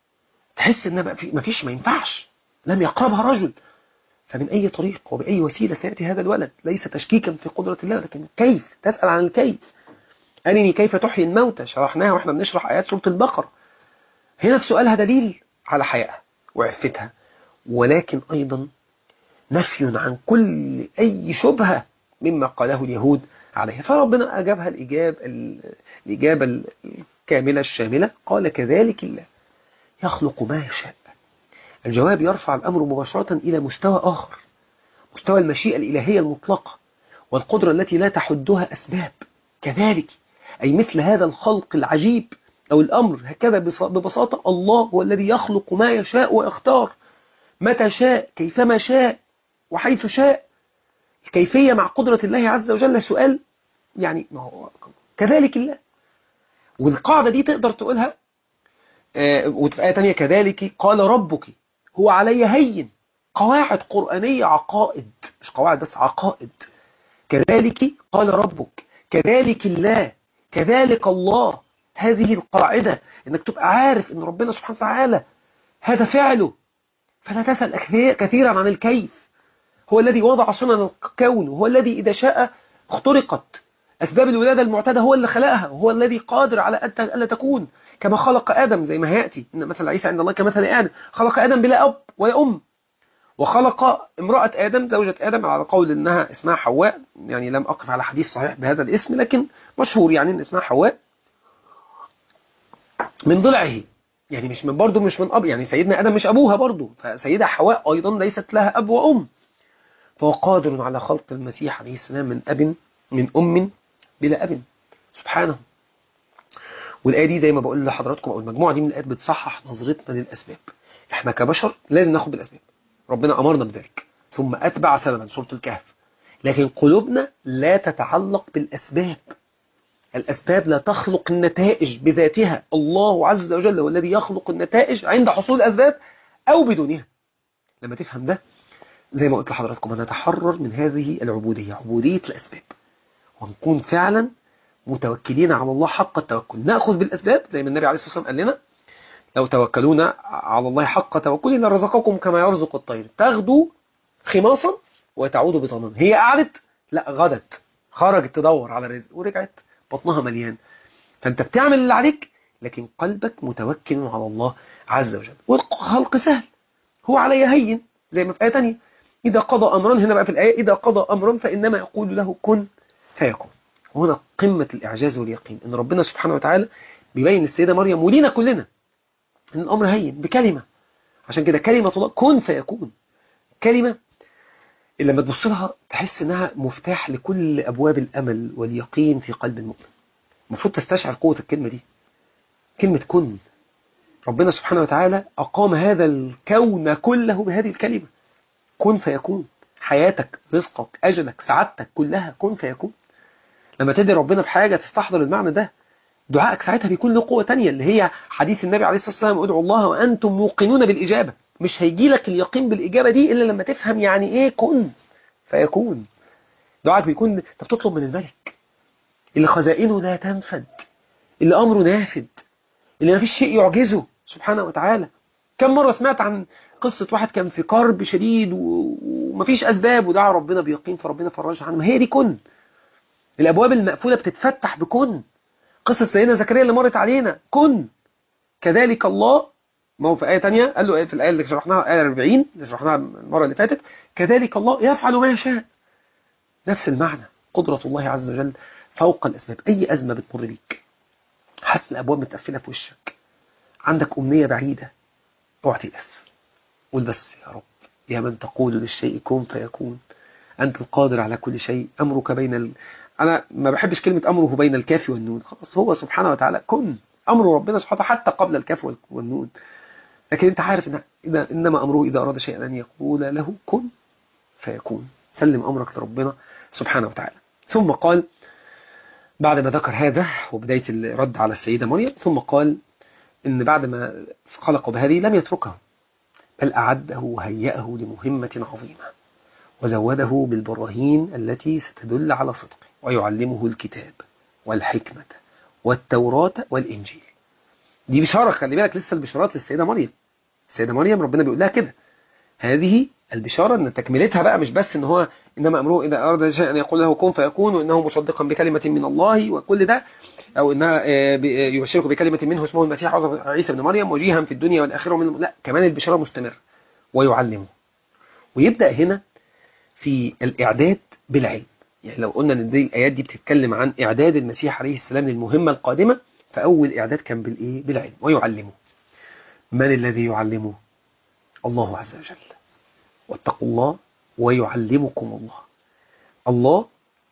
تحس إن ما فيش ما ينفعش لم يقربها رجل فمن أي طريق وبأي وسيلة سيأتي هذا الولد ليس تشكيكا في قدرة الله لكن كيف تسأل عن الكيف أرني كيف تحيي الموتى شرحناها وإحنا بنشرح آيات سورة البقرة هنا في سؤالها دليل على حيائها وعفتها ولكن أيضا نفي عن كل أي شبهة مما قاله اليهود عليها فربنا أجابها الإجابة, الإجابة الكاملة الشاملة قال كذلك الله يخلق ما يشاء الجواب يرفع الأمر مباشرة إلى مستوى آخر مستوى المشيئة الإلهية المطلقة والقدرة التي لا تحدها أسباب كذلك أي مثل هذا الخلق العجيب أو الأمر هكذا ببساطة الله هو الذي يخلق ما يشاء ويختار متى شاء كيفما شاء وحيث شاء الكيفية مع قدرة الله عز وجل سؤال يعني ما هو كذلك الله والقاعدة دي تقدر تقولها آه وفي آية تانية كذلك قال ربك هو علي هين قواعد قرآنية عقائد مش قواعد بس عقائد كذلك قال ربك كذلك الله كذلك الله هذه القاعدة انك تبقى عارف ان ربنا سبحانه وتعالى هذا فعله فلا تسأل كثيرا عن الكيف هو الذي وضع سنن الكون وهو الذي إذا شاء اخترقت أسباب الولادة المعتادة هو اللي خلقها وهو الذي قادر على ألا تكون كما خلق آدم زي ما هيأتي إن مثل عيسى عند الله كمثل آدم خلق آدم بلا أب ولا أم وخلق امرأة آدم زوجة آدم على قول إنها اسمها حواء يعني لم أقف على حديث صحيح بهذا الاسم لكن مشهور يعني إن اسمها حواء من ضلعه يعني مش من برضه مش من أب يعني سيدنا آدم مش أبوها برضه فسيدة حواء أيضا ليست لها أب وأم فهو قادر على خلق المسيح عليه السلام من أب من أم بلا أب سبحانه والآية دي زي ما بقول لحضراتكم أو المجموعة دي من الآيات بتصحح نظرتنا للأسباب إحنا كبشر لازم ناخد بالأسباب ربنا أمرنا بذلك ثم أتبع سببا سورة الكهف لكن قلوبنا لا تتعلق بالأسباب الأسباب لا تخلق النتائج بذاتها الله عز وجل هو الذي يخلق النتائج عند حصول الأسباب أو بدونها لما تفهم ده زي ما قلت لحضراتكم نتحرر من هذه العبودية عبودية الأسباب ونكون فعلا متوكلين على الله حق التوكل نأخذ بالأسباب زي ما النبي عليه الصلاة والسلام قال لنا لو توكلون على الله حق توكله لرزقكم كما يرزق الطير تغدو خماصا وتعود بطنا هي قعدت لا غدت خرجت تدور على رزق ورجعت بطنها مليان فانت بتعمل اللي عليك لكن قلبك متوكل على الله عز وجل والخلق سهل هو علي هين زي ما في آية تانية إذا قضى أمرا هنا بقى في الآية إذا قضى أمرا فإنما يقول له كن فيكون وهنا قمة الإعجاز واليقين إن ربنا سبحانه وتعالى بيبين السيدة مريم ولينا كلنا إن الأمر هين بكلمة عشان كده كلمة الله كن فيكون كلمة اللي لما تبص لها تحس إنها مفتاح لكل أبواب الأمل واليقين في قلب المؤمن المفروض تستشعر قوة الكلمة دي كلمة كن ربنا سبحانه وتعالى أقام هذا الكون كله بهذه الكلمة كن فيكون حياتك رزقك أجلك سعادتك كلها كن فيكون لما تدعي ربنا بحاجة تستحضر المعنى ده دعائك ساعتها بيكون له قوة تانية اللي هي حديث النبي عليه الصلاة والسلام ادعوا الله وأنتم موقنون بالإجابة مش هيجي لك اليقين بالإجابة دي إلا لما تفهم يعني إيه كن فيكون دعائك بيكون انت بتطلب من الملك اللي خزائنه لا تنفد اللي أمره نافد اللي ما فيش شيء يعجزه سبحانه وتعالى كم مرة سمعت عن قصة واحد كان في كرب شديد ومفيش أسباب ودعا ربنا بيقين فربنا فرجها عنه ما هي دي كن الأبواب المقفولة بتتفتح بكن قصة سيدنا زكريا اللي مرت علينا كن كذلك الله ما هو في آية تانية قال له في الآية اللي شرحناها آية 40 اللي شرحناها المرة اللي فاتت كذلك الله يفعل ما يشاء نفس المعنى قدرة الله عز وجل فوق الأسباب أي أزمة بتمر بيك حاسس الأبواب متقفلة في وشك عندك أمنية بعيدة اوعى تيأس قول بس يا رب يا من تقول للشيء كن فيكون أنت القادر على كل شيء أمرك بين ال... أنا ما بحبش كلمة أمره بين الكاف والنون خلاص هو سبحانه وتعالى كن أمر ربنا سبحانه وتعالى حتى قبل الكاف والنون لكن أنت عارف إن إذا إنما أمره إذا أراد شيئا أن يقول له كن فيكون سلم أمرك لربنا سبحانه وتعالى ثم قال بعد ما ذكر هذا وبداية الرد على السيدة مريم ثم قال إن بعد ما خلقوا بهذه لم يتركه بل أعده وهيأه لمهمة عظيمة وزوده بالبراهين التي ستدل على صدقه ويعلمه الكتاب والحكمة والتوراة والإنجيل دي بشارة خلي بالك لسه البشارات للسيدة مريم السيدة مريم ربنا بيقول لها كده هذه البشارة ان تكملتها بقى مش بس ان هو انما امره اذا اراد شيئا ان يقول له كن فيكون وانه مصدقا بكلمة من الله وكل ده او انها يبشرك بكلمة منه اسمه المسيح عيسى بن مريم وجيها في الدنيا والاخرة من لا كمان البشارة مستمرة ويعلمه ويبدأ هنا في الاعداد بالعلم يعني لو قلنا ان دي الايات دي بتتكلم عن اعداد المسيح عليه السلام للمهمة القادمة فاول اعداد كان بالايه بالعلم ويعلمه من الذي يعلمه الله عز وجل واتقوا الله ويعلمكم الله الله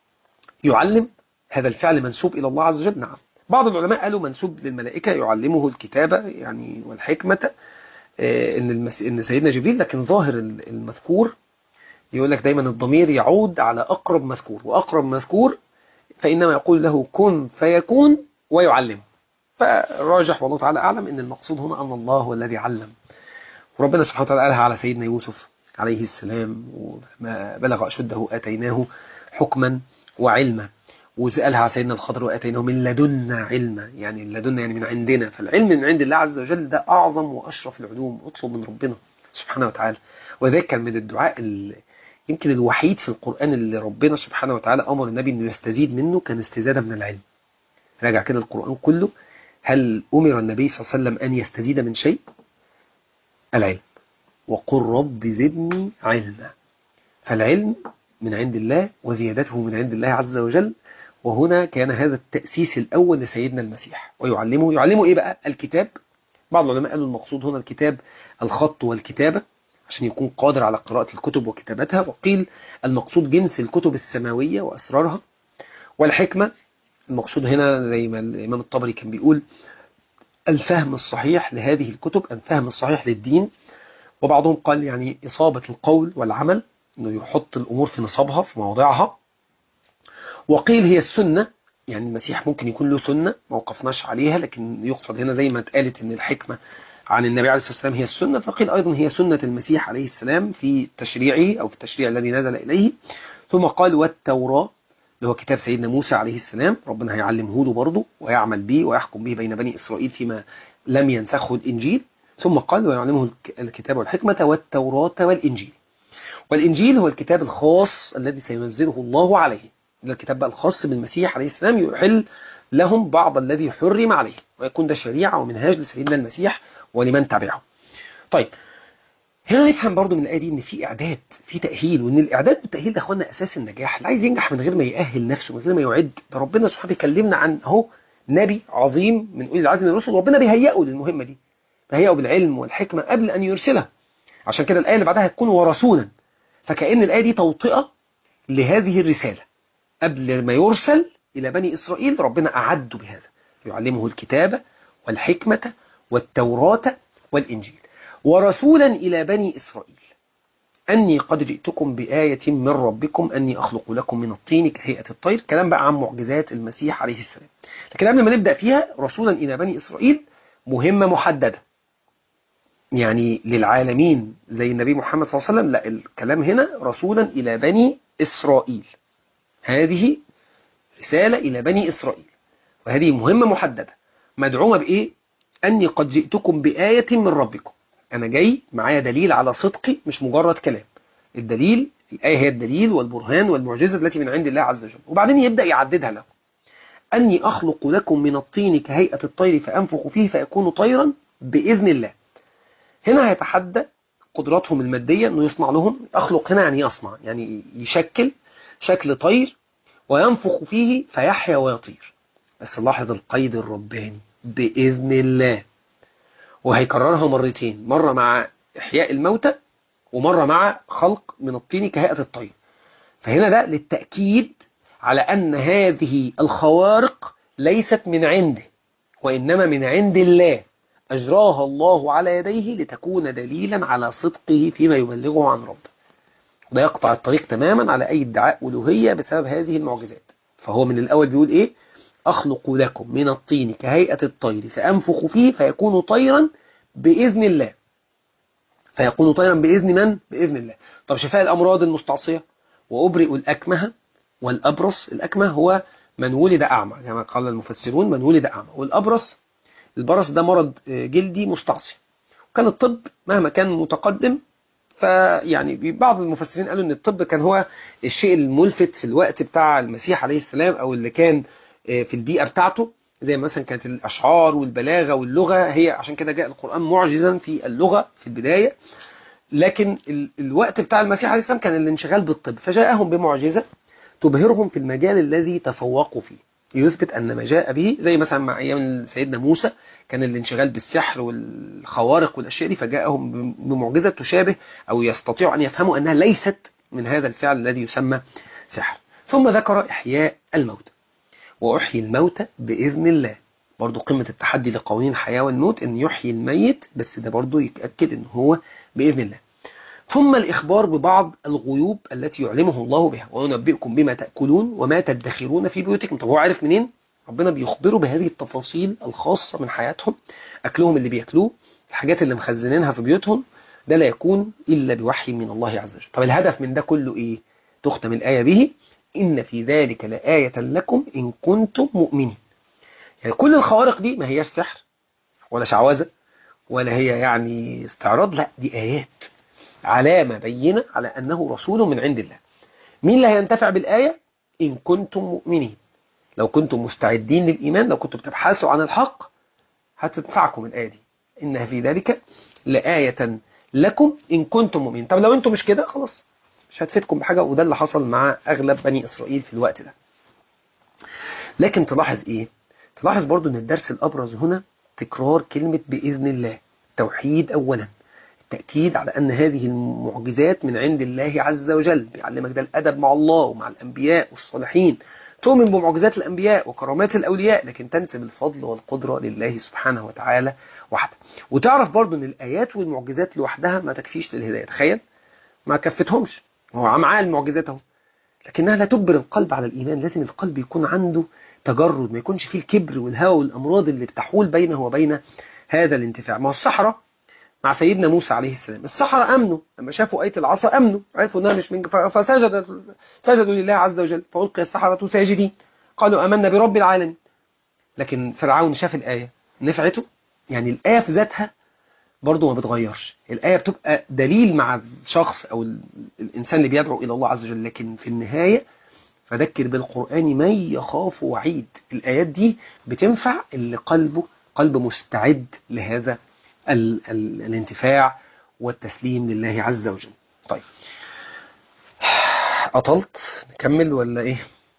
يعلم هذا الفعل منسوب إلى الله عز وجل نعم بعض العلماء قالوا منسوب للملائكة يعلمه الكتابة يعني والحكمة إن, المس... إن سيدنا جبريل لكن ظاهر المذكور يقول لك دايما الضمير يعود على أقرب مذكور وأقرب مذكور فإنما يقول له كن فيكون ويعلمه فالراجح والله تعالى أعلم أن المقصود هنا أن الله هو الذي علم وربنا سبحانه وتعالى قالها على سيدنا يوسف عليه السلام وما بلغ أشده آتيناه حكما وعلما وسألها على سيدنا الخضر وآتيناه من لدنا علما يعني لدنا يعني من عندنا فالعلم من عند الله عز وجل ده أعظم وأشرف العلوم اطلب من ربنا سبحانه وتعالى وذلك كان من الدعاء يمكن الوحيد في القرآن اللي ربنا سبحانه وتعالى أمر النبي أنه يستزيد منه كان استزادة من العلم راجع كده القرآن كله هل أمر النبي صلى الله عليه وسلم أن يستزيد من شيء العلم وقل رب زدني علما فالعلم من عند الله وزيادته من عند الله عز وجل وهنا كان هذا التأسيس الأول لسيدنا المسيح ويعلمه يعلمه إيه بقى الكتاب بعض العلماء قالوا المقصود هنا الكتاب الخط والكتابة عشان يكون قادر على قراءة الكتب وكتابتها وقيل المقصود جنس الكتب السماوية وأسرارها والحكمة المقصود هنا زي ما الإمام الطبري كان بيقول الفهم الصحيح لهذه الكتب الفهم الصحيح للدين وبعضهم قال يعني إصابة القول والعمل أنه يحط الأمور في نصابها في مواضعها وقيل هي السنة يعني المسيح ممكن يكون له سنة ما وقفناش عليها لكن يقصد هنا زي ما اتقالت أن الحكمة عن النبي عليه الصلاة والسلام هي السنة فقيل أيضا هي سنة المسيح عليه السلام في تشريعه أو في التشريع الذي نزل إليه ثم قال والتوراة اللي هو كتاب سيدنا موسى عليه السلام ربنا هيعلمه له برضه ويعمل به ويحكم به بين بني إسرائيل فيما لم ينسخه الإنجيل ثم قال ويعلمه الكتاب والحكمة والتوراة والإنجيل والإنجيل هو الكتاب الخاص الذي سينزله الله عليه ده الكتاب بقى الخاص بالمسيح عليه السلام يحل لهم بعض الذي حرم عليه ويكون ده شريعة ومنهاج لسيدنا المسيح ولمن تبعه طيب هنا نفهم برضو من الآية دي إن في إعداد في تأهيل وإن الإعداد والتأهيل ده أخوانا أساس النجاح اللي عايز ينجح من غير ما يأهل نفسه من غير ما يعد ده ربنا سبحانه بيكلمنا عن أهو نبي عظيم من أولي العزم من الرسل ربنا بيهيئه للمهمة دي بيهيئه بالعلم والحكمة قبل أن يرسله عشان كده الآية اللي بعدها هتكون ورسولا فكأن الآية دي توطئة لهذه الرسالة قبل ما يرسل إلى بني إسرائيل ربنا أعد بهذا يعلمه الكتابة والحكمة والتوراة والإنجيل ورسولا إلى بني إسرائيل أني قد جئتكم بآية من ربكم أني أخلق لكم من الطين كهيئة الطير كلام بقى عن معجزات المسيح عليه السلام لكن قبل ما نبدأ فيها رسولا إلى بني إسرائيل مهمة محددة يعني للعالمين زي النبي محمد صلى الله عليه وسلم لا الكلام هنا رسولا إلى بني إسرائيل هذه رسالة إلى بني إسرائيل وهذه مهمة محددة مدعومة بإيه؟ أني قد جئتكم بآية من ربكم أنا جاي معايا دليل على صدقي مش مجرد كلام الدليل الآية هي الدليل والبرهان والمعجزة التي من عند الله عز وجل وبعدين يبدأ يعددها لكم أني أخلق لكم من الطين كهيئة الطير فأنفخ فيه فيكون طيرا بإذن الله هنا هيتحدى قدراتهم المادية أنه يصنع لهم أخلق هنا يعني يصنع يعني يشكل شكل طير وينفخ فيه فيحيا ويطير بس لاحظ القيد الرباني بإذن الله وهيكررها مرتين مرة مع إحياء الموتى ومرة مع خلق من الطين كهيئة الطير فهنا ده للتأكيد على أن هذه الخوارق ليست من عنده وإنما من عند الله أجراها الله على يديه لتكون دليلا على صدقه فيما يبلغه عن ربه ده يقطع الطريق تماما على أي ادعاء ألوهية بسبب هذه المعجزات فهو من الأول بيقول إيه أخلق لكم من الطين كهيئة الطير فأنفخ فيه فيكون طيرا بإذن الله فيكون طيرا بإذن من؟ بإذن الله طب شفاء الأمراض المستعصية وأبرئ الأكمه والأبرص الأكمه هو من ولد أعمى كما قال المفسرون من ولد أعمى والأبرص البرص ده مرض جلدي مستعصي وكان الطب مهما كان متقدم فيعني بعض المفسرين قالوا ان الطب كان هو الشيء الملفت في الوقت بتاع المسيح عليه السلام او اللي كان في البيئة بتاعته زي مثلا كانت الأشعار والبلاغة واللغة هي عشان كده جاء القرآن معجزا في اللغة في البداية لكن الوقت بتاع المسيح عليه السلام كان الانشغال بالطب فجاءهم بمعجزة تبهرهم في المجال الذي تفوقوا فيه يثبت أن ما جاء به زي مثلا مع أيام سيدنا موسى كان الانشغال بالسحر والخوارق والأشياء دي فجاءهم بمعجزة تشابه أو يستطيعوا أن يفهموا أنها ليست من هذا الفعل الذي يسمى سحر ثم ذكر إحياء الموت وأحيي الموتى بإذن الله برضو قمة التحدي لقوانين الحياة والموت أن يحيي الميت بس ده برضو يتأكد أن هو بإذن الله ثم الإخبار ببعض الغيوب التي يعلمه الله بها وينبئكم بما تأكلون وما تدخرون في بيوتكم طب هو عارف منين؟ ربنا بيخبره بهذه التفاصيل الخاصة من حياتهم أكلهم اللي بيأكلوه الحاجات اللي مخزنينها في بيوتهم ده لا يكون إلا بوحي من الله عز وجل طب الهدف من ده كله إيه؟ تختم الآية به إن في ذلك لآية لكم إن كنتم مؤمنين يعني كل الخوارق دي ما هي السحر ولا شعوذة ولا هي يعني استعراض لا دي آيات علامة بينة على أنه رسول من عند الله مين اللي هينتفع بالآية إن كنتم مؤمنين لو كنتم مستعدين للإيمان لو كنتم بتبحثوا عن الحق هتنفعكم الآية دي إنها في ذلك لآية لكم إن كنتم مؤمنين طب لو أنتم مش كده خلاص مش هتفيدكم بحاجة وده اللي حصل مع أغلب بني إسرائيل في الوقت ده لكن تلاحظ إيه تلاحظ برضو أن الدرس الأبرز هنا تكرار كلمة بإذن الله توحيد أولا التأكيد على أن هذه المعجزات من عند الله عز وجل بيعلمك ده الأدب مع الله ومع الأنبياء والصالحين تؤمن بمعجزات الأنبياء وكرامات الأولياء لكن تنسب الفضل والقدرة لله سبحانه وتعالى وحده وتعرف برضو أن الآيات والمعجزات لوحدها ما تكفيش للهداية تخيل ما كفتهمش هو معاه المعجزات اهو لكنها لا تجبر القلب على الإيمان لازم القلب يكون عنده تجرد ما يكونش فيه الكبر والهوى والأمراض اللي بتحول بينه وبين هذا الانتفاع ما الصحراء مع سيدنا موسى عليه السلام السحرة أمنوا لما شافوا آية العصا أمنوا عرفوا أنها مش من فسجد سجدوا لله عز وجل فألقي السحرة ساجدين قالوا آمنا برب العالمين لكن فرعون شاف الآية نفعته يعني الآية في ذاتها برضه ما بتغيرش الآية بتبقى دليل مع الشخص أو الإنسان اللي بيدعو إلى الله عز وجل لكن في النهاية فذكر بالقرآن من يخاف وعيد الآيات دي بتنفع اللي قلبه قلب مستعد لهذا ال ال الانتفاع والتسليم لله عز وجل طيب أطلت نكمل ولا إيه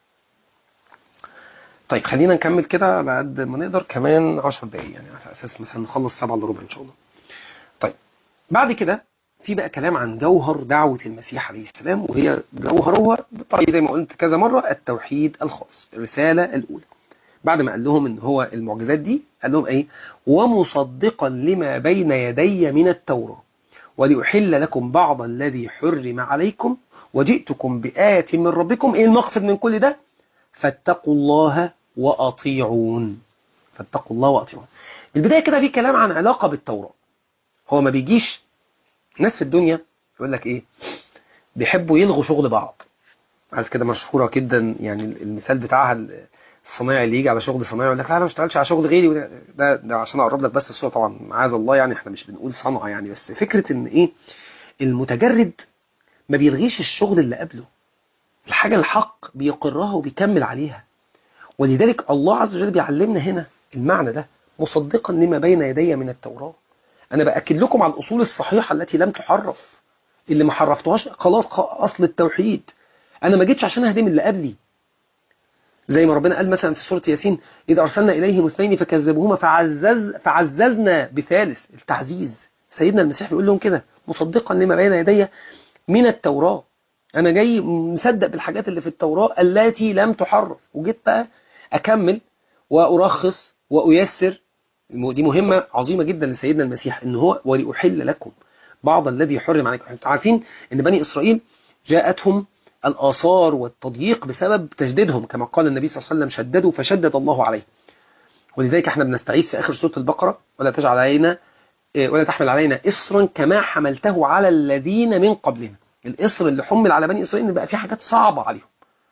طيب خلينا نكمل كده على قد ما نقدر كمان 10 دقايق يعني على اساس مثلا نخلص 7 الا ربع ان شاء الله. طيب بعد كده في بقى كلام عن جوهر دعوة المسيح عليه السلام وهي جوهرها بالطريقة زي ما قلت كذا مرة التوحيد الخاص الرسالة الأولى. بعد ما قال لهم ان هو المعجزات دي قال لهم ايه؟ ومصدقا لما بين يدي من التوراة ولأحل لكم بعض الذي حرم عليكم وجئتكم بآية من ربكم ايه المقصد من كل ده؟ فاتقوا الله وأطيعون فاتقوا الله وأطيعون البداية كده في كلام عن علاقة بالتوراة هو ما بيجيش ناس في الدنيا يقول لك ايه بيحبوا يلغوا شغل بعض عارف كده مشهورة جدا يعني المثال بتاعها الصنايعي اللي يجي على شغل صنايعي يقول لك لا انا ما اشتغلش على شغل غيري ده, ده عشان اقرب لك بس الصوره طبعا معاذ الله يعني احنا مش بنقول صنعه يعني بس فكره ان ايه المتجرد ما بيلغيش الشغل اللي قبله الحاجة الحق بيقرها وبيكمل عليها ولذلك الله عز وجل بيعلمنا هنا المعنى ده مصدقا لما بين يدي من التوراة أنا بأكد لكم على الأصول الصحيحة التي لم تحرف اللي ما حرفتهاش خلاص أصل التوحيد أنا ما جيتش عشان أهدم اللي قبلي زي ما ربنا قال مثلا في سورة ياسين إذا أرسلنا إليهم اثنين فكذبوهما فعزز فعززنا بثالث التعزيز سيدنا المسيح بيقول لهم كده مصدقا لما بين يدي من التوراة أنا جاي مصدق بالحاجات اللي في التوراة التي لم تحرف وجيت بقى أكمل وأرخص وأيسر دي مهمة عظيمة جدا لسيدنا المسيح إن هو ولأحل لكم بعض الذي حرم عليكم انتوا عارفين إن بني إسرائيل جاءتهم الآثار والتضييق بسبب تجديدهم كما قال النبي صلى الله عليه وسلم شددوا فشدد الله عليه ولذلك احنا بنستعيذ في آخر سورة البقرة ولا تجعل علينا ولا تحمل علينا إصرا كما حملته على الذين من قبلنا الإصر اللي حمل على بني إسرائيل إن بقى في حاجات صعبة عليهم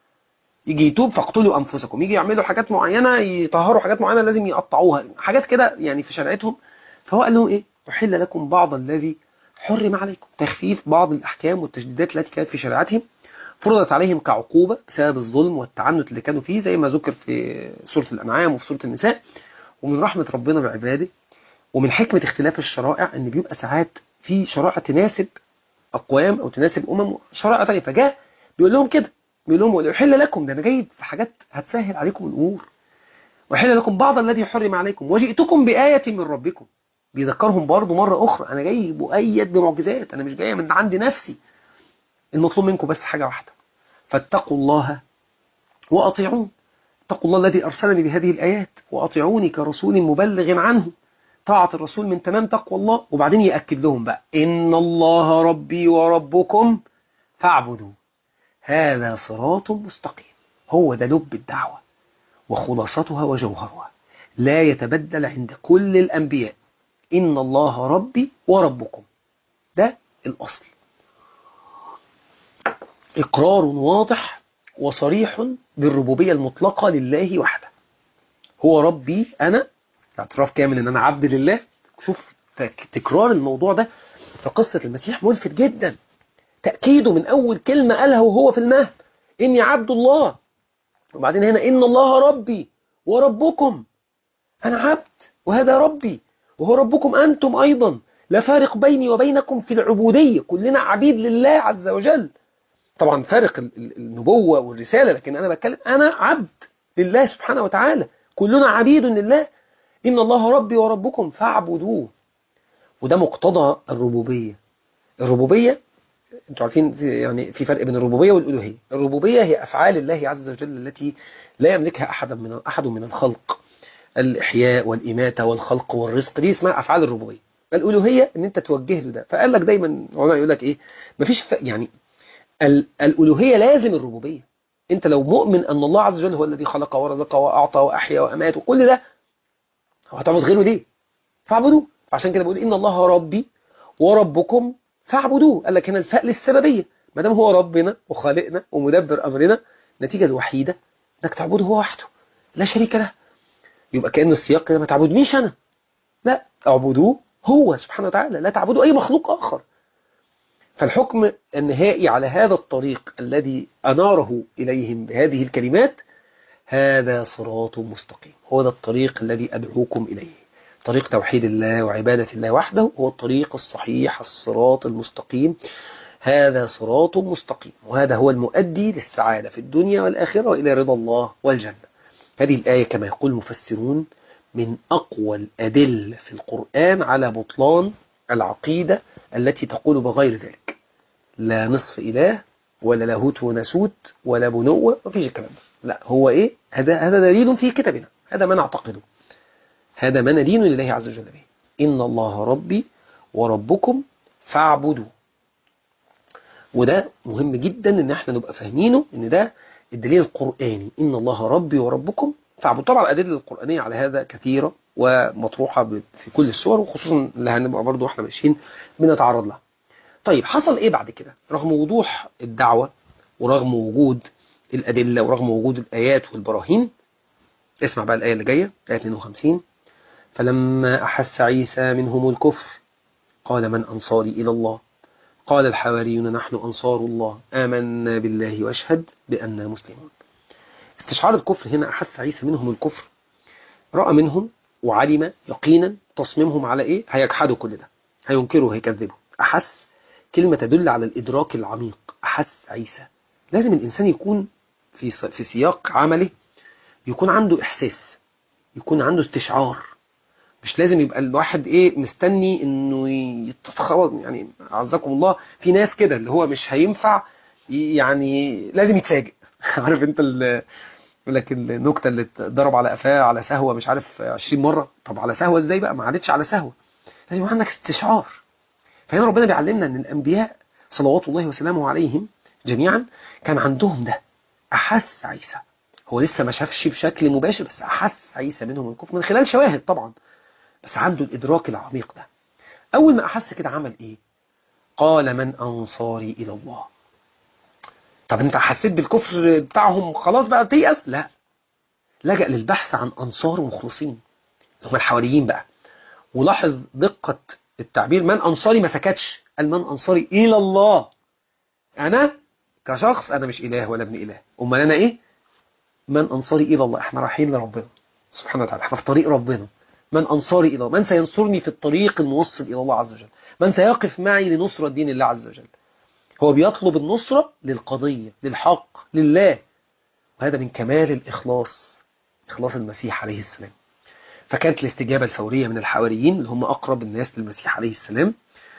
يجي يتوب فاقتلوا أنفسكم يجي يعملوا حاجات معينة يطهروا حاجات معينة لازم يقطعوها حاجات كده يعني في شريعتهم فهو قال لهم إيه أحل لكم بعض الذي حرم عليكم تخفيف بعض الأحكام والتجديدات التي كانت في شريعتهم فرضت عليهم كعقوبة بسبب الظلم والتعنت اللي كانوا فيه زي ما ذكر في سورة الأنعام وفي سورة النساء ومن رحمة ربنا بعباده ومن حكمة اختلاف الشرائع ان بيبقى ساعات في شرائع تناسب أقوام أو تناسب أمم شرائع ثانيه فجاء بيقول لهم كده بيقول لهم ويحل لكم ده أنا جاي في حاجات هتسهل عليكم الأمور ويحل لكم بعض الذي حرم عليكم وجئتكم بآية من ربكم بيذكرهم برضه مرة أخرى أنا جاي مؤيد بمعجزات أنا مش جاي من عندي نفسي المطلوب منكم بس حاجة واحدة فاتقوا الله وأطيعون اتقوا الله الذي أرسلني بهذه الآيات وأطيعوني كرسول مبلغ عنه طاعة الرسول من تمام تقوى الله وبعدين يأكد لهم بقى إن الله ربي وربكم فاعبدوا هذا صراط مستقيم هو ده لب الدعوة وخلاصتها وجوهرها لا يتبدل عند كل الأنبياء إن الله ربي وربكم ده الأصل إقرار واضح وصريح بالربوبية المطلقة لله وحده هو ربي أنا اعتراف كامل ان انا عبد لله شوف تكرار الموضوع ده في قصة المسيح ملفت جدا تأكيده من أول كلمة قالها وهو في المهد إني عبد الله وبعدين هنا إن الله ربي وربكم أنا عبد وهذا ربي وهو ربكم أنتم أيضا لا فارق بيني وبينكم في العبودية كلنا عبيد لله عز وجل طبعا فارق النبوة والرسالة لكن أنا بتكلم أنا عبد لله سبحانه وتعالى كلنا عبيد لله إن الله ربي وربكم فاعبدوه وده مقتضى الربوبية الربوبية انتوا عارفين يعني في فرق بين الربوبية والألوهية الربوبية هي أفعال الله عز وجل التي لا يملكها أحد من أحد من الخلق الإحياء والإماتة والخلق والرزق دي اسمها أفعال الربوبية الألوهية إن أنت توجه له ده فقال لك دايما العلماء يقول لك إيه مفيش ف... يعني الألوهية لازم الربوبية أنت لو مؤمن أن الله عز وجل هو الذي خلق ورزق وأعطى وأحيا وأمات وكل ده وهتعبد غيره ليه فاعبدوه عشان كده بقول إن الله ربي وربكم فاعبدوه قال لك هنا الفاء للسببية ما دام هو ربنا وخالقنا ومدبر أمرنا النتيجة الوحيدة انك تعبده هو وحده لا شريك له يبقى كأن السياق كده ما تعبدنيش أنا لا اعبدوه هو سبحانه وتعالى لا تعبدوا أي مخلوق آخر فالحكم النهائي على هذا الطريق الذي أناره إليهم بهذه الكلمات هذا صراط مستقيم هو ده الطريق الذي أدعوكم إليه طريق توحيد الله وعبادة الله وحده هو الطريق الصحيح الصراط المستقيم هذا صراط مستقيم وهذا هو المؤدي للسعادة في الدنيا والآخرة وإلى رضا الله والجنة هذه الآية كما يقول المفسرون من أقوى الأدلة في القرآن على بطلان العقيدة التي تقول بغير ذلك لا نصف إله ولا لاهوت وناسوت ولا بنوة مفيش الكلام ده لا هو إيه هذا هذا دليل في كتابنا هذا ما نعتقده هذا ما ندين لله عز وجل به إن الله ربي وربكم فاعبدوا وده مهم جدا ان احنا نبقى فاهمينه ان ده الدليل القرآني إن الله ربي وربكم فاعبدوا طبعا الأدلة القرآنية على هذا كثيرة ومطروحة في كل السور وخصوصا اللي هنبقى برضو احنا ماشيين بنتعرض لها طيب حصل ايه بعد كده رغم وضوح الدعوة ورغم وجود الأدلة ورغم وجود الآيات والبراهين اسمع بقى الآية اللي جاية آية 52 فلما أحس عيسى منهم الكفر قال من أنصاري إلى الله قال الحواريون نحن أنصار الله آمنا بالله واشهد بأننا مسلمون استشعار الكفر هنا أحس عيسى منهم الكفر رأى منهم وعلم يقينا تصميمهم على إيه هيجحدوا كل ده هينكروا هيكذبوا أحس كلمة تدل على الإدراك العميق أحس عيسى لازم الإنسان يكون في في سياق عمله يكون عنده إحساس يكون عنده استشعار مش لازم يبقى الواحد ايه مستني انه يتخبط يعني عزكم الله في ناس كده اللي هو مش هينفع يعني لازم يتفاجئ عارف انت يقول لك النكته اللي اتضرب على قفاه على سهوه مش عارف 20 مره طب على سهوه ازاي بقى ما عادتش على سهوه لازم يبقى عندك استشعار فهنا ربنا بيعلمنا ان الانبياء صلوات الله وسلامه عليهم جميعا كان عندهم ده احس عيسى هو لسه ما شافش بشكل مباشر بس احس عيسى منهم الكفر من خلال شواهد طبعا بس عنده الإدراك العميق ده أول ما أحس كده عمل إيه قال من أنصاري إلى الله طب أنت حسيت بالكفر بتاعهم خلاص بقى تيأس لا لجأ للبحث عن أنصار مخلصين هم الحواريين بقى ولاحظ دقة التعبير من أنصاري ما سكتش قال من أنصاري إلى الله أنا كشخص أنا مش إله ولا ابن إله أمال أنا إيه من أنصاري إلى الله إحنا رايحين لربنا سبحانه وتعالى إحنا في طريق ربنا من أنصاري إلى الله من سينصرني في الطريق الموصل إلى الله عز وجل من سيقف معي لنصرة دين الله عز وجل هو بيطلب النصرة للقضية للحق لله وهذا من كمال الإخلاص إخلاص المسيح عليه السلام فكانت الاستجابة الفورية من الحواريين اللي هم أقرب الناس للمسيح عليه السلام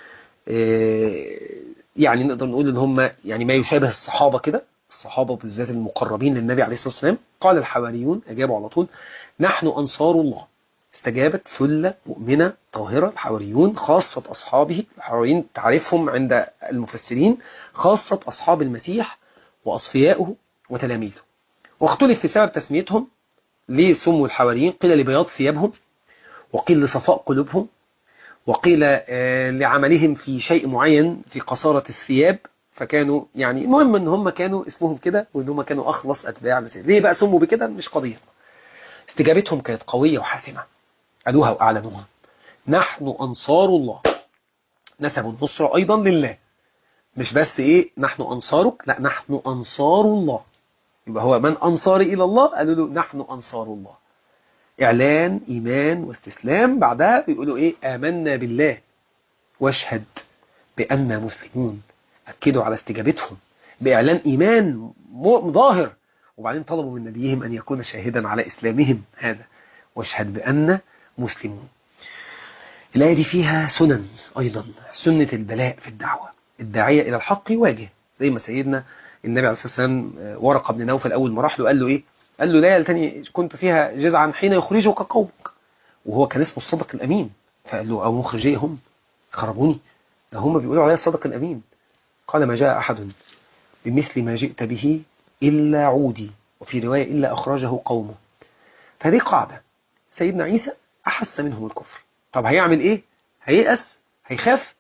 يعني نقدر نقول ان هم يعني ما يشابه الصحابة كده الصحابة بالذات المقربين للنبي عليه الصلاة والسلام قال الحواريون أجابوا على طول نحن أنصار الله استجابت ثلة مؤمنة طاهرة الحواريون خاصة أصحابه الحواريين تعرفهم عند المفسرين خاصة أصحاب المسيح وأصفيائه وتلاميذه واختلف في سبب تسميتهم ليه سموا الحواريين قيل لبياض ثيابهم وقيل لصفاء قلوبهم وقيل لعملهم في شيء معين في قصارة الثياب فكانوا يعني المهم ان هم كانوا اسمهم كده وان هم كانوا اخلص اتباع المسيح ليه بقى سموا بكده مش قضية استجابتهم كانت قوية وحاسمة قالوها واعلنوها نحن انصار الله نسبوا النصرة ايضا لله مش بس ايه نحن انصارك لا نحن انصار الله يبقى هو من انصاري الى الله قالوا له نحن انصار الله اعلان ايمان واستسلام بعدها بيقولوا ايه امنا بالله واشهد باننا مسلمون أكدوا على استجابتهم بإعلان إيمان ظاهر وبعدين طلبوا من نبيهم أن يكون شاهدا على إسلامهم هذا واشهد بأن مسلمون الآية دي فيها سنن أيضا سنة البلاء في الدعوة الداعية إلى الحق يواجه زي ما سيدنا النبي عليه الصلاة والسلام ورقة بن نوفل أول ما راح له قال له إيه قال له لا تاني كنت فيها جزعا حين يخرجك قومك وهو كان اسمه الصدق الأمين فقال له أو مخرجي هم خربوني ده هم بيقولوا عليه الصدق الأمين قال ما جاء أحد بمثل ما جئت به إلا عودي وفي رواية إلا أخرجه قومه فهذه قاعدة سيدنا عيسى أحس منهم الكفر طب هيعمل إيه هييأس هيخاف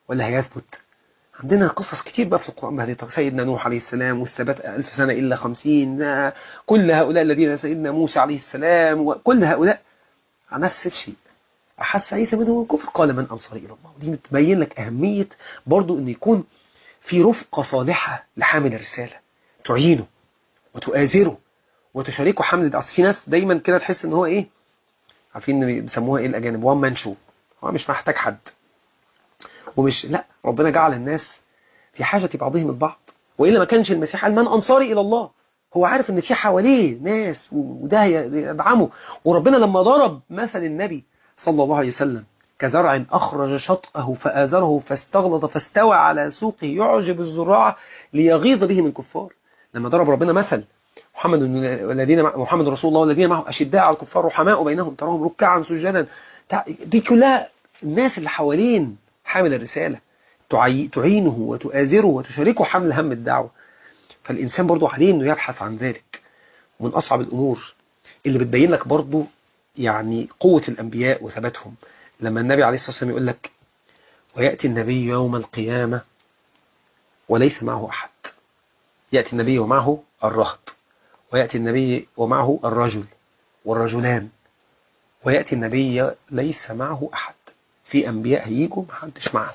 ولا هيثبت عندنا قصص كتير بقى في القرآن بهذه سيدنا نوح عليه السلام والثبات ألف سنة إلا خمسين كل هؤلاء الذين سيدنا موسى عليه السلام وكل هؤلاء نفس الشيء أحس عيسى منهم الكفر قال من أنصاري إلى الله ودي بتبين لك أهمية برضو أن يكون في رفقة صالحة لحامل الرسالة تعينه وتؤازره وتشاركه حمل أصل في ناس دايما كده تحس ان هو ايه عارفين بيسموها ايه الاجانب وان مان شو هو مش محتاج حد ومش لا ربنا جعل الناس في حاجة بعضهم البعض وإلا ما كانش المسيح قال من أنصاري إلى الله هو عارف ان في حواليه ناس وده يدعمه وربنا لما ضرب مثل النبي صلى الله عليه وسلم كزرع أخرج شطأه فآزره فاستغلظ فاستوى على سوقه يعجب الزراع ليغيظ بهم الكفار لما ضرب ربنا مثل محمد والذين محمد رسول الله والذين معه أشداء على الكفار رحماء بينهم تراهم ركعا سجدا دي كلها الناس اللي حوالين حامل الرسالة تعينه وتؤازره وتشاركه حمل هم الدعوة فالإنسان برضو عليه أنه يبحث عن ذلك ومن أصعب الأمور اللي بتبين لك برضو يعني قوة الأنبياء وثباتهم لما النبي عليه الصلاة والسلام يقول لك ويأتي النبي يوم القيامة وليس معه أحد يأتي النبي ومعه الرهط ويأتي النبي ومعه الرجل والرجلان ويأتي النبي ليس معه أحد في أنبياء هيجوا محدش معه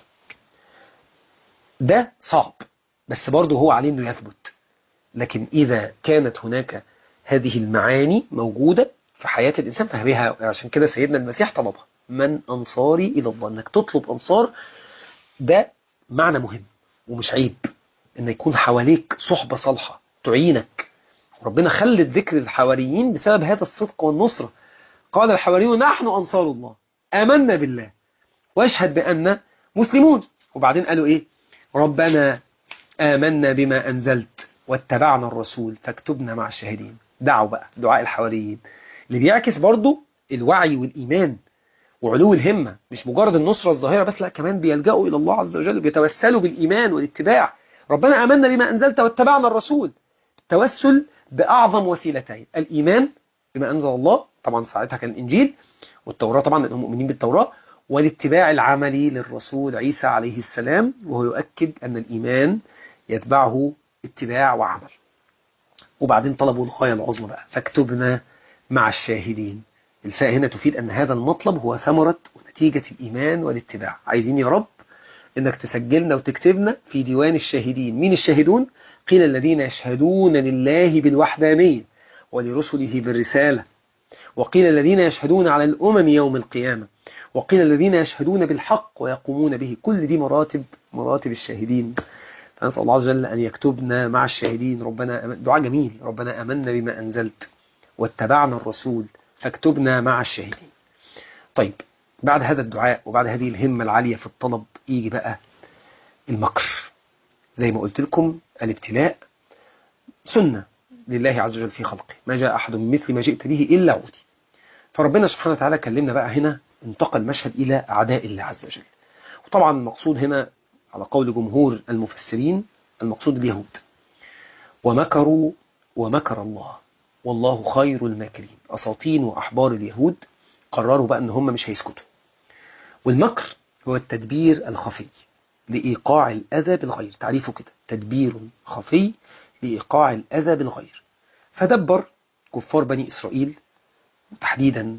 ده صعب بس برضه هو عليه أنه يثبت لكن إذا كانت هناك هذه المعاني موجودة في حياة الإنسان فهبها عشان كده سيدنا المسيح طلبها من أنصاري إلى الله أنك تطلب أنصار ده معنى مهم ومش عيب أن يكون حواليك صحبة صالحة تعينك ربنا خلت ذكر الحواريين بسبب هذا الصدق والنصرة قال الحواريون نحن أنصار الله آمنا بالله واشهد بأن مسلمون وبعدين قالوا إيه ربنا آمنا بما أنزلت واتبعنا الرسول فاكتبنا مع الشاهدين دعوا بقى دعاء الحواريين اللي بيعكس برضو الوعي والإيمان وعلو الهمة مش مجرد النصرة الظاهرة بس لا كمان بيلجأوا إلى الله عز وجل بيتوسلوا بالإيمان والاتباع ربنا آمنا بما أنزلت واتبعنا الرسول التوسل بأعظم وسيلتين الإيمان بما أنزل الله طبعا ساعتها كان الإنجيل والتوراة طبعا لأنهم مؤمنين بالتوراة والاتباع العملي للرسول عيسى عليه السلام وهو يؤكد أن الإيمان يتبعه اتباع وعمل وبعدين طلبوا الغاية العظمى بقى فاكتبنا مع الشاهدين الفاء هنا تفيد أن هذا المطلب هو ثمرة ونتيجة الإيمان والاتباع عايزين يا رب أنك تسجلنا وتكتبنا في ديوان الشاهدين مين الشاهدون؟ قيل الذين يشهدون لله بالوحدانية ولرسله بالرسالة وقيل الذين يشهدون على الأمم يوم القيامة وقيل الذين يشهدون بالحق ويقومون به كل دي مراتب مراتب الشاهدين فنسأل الله عز وجل أن يكتبنا مع الشاهدين ربنا دعاء جميل ربنا أمنا بما أنزلت واتبعنا الرسول فاكتبنا مع الشاهدين طيب بعد هذا الدعاء وبعد هذه الهمة العالية في الطلب يجي بقى المكر زي ما قلت لكم الابتلاء سنة لله عز وجل في خلقه ما جاء أحد من مثل ما جئت به إلا عودي فربنا سبحانه وتعالى كلمنا بقى هنا انتقل المشهد إلى أعداء الله عز وجل وطبعا المقصود هنا على قول جمهور المفسرين المقصود اليهود ومكروا ومكر الله والله خير الماكرين أساطين وأحبار اليهود قرروا بقى أن هم مش هيسكتوا والمكر هو التدبير الخفي لإيقاع الأذى بالغير تعريفه كده تدبير خفي لإيقاع الأذى بالغير فدبر كفار بني إسرائيل تحديدا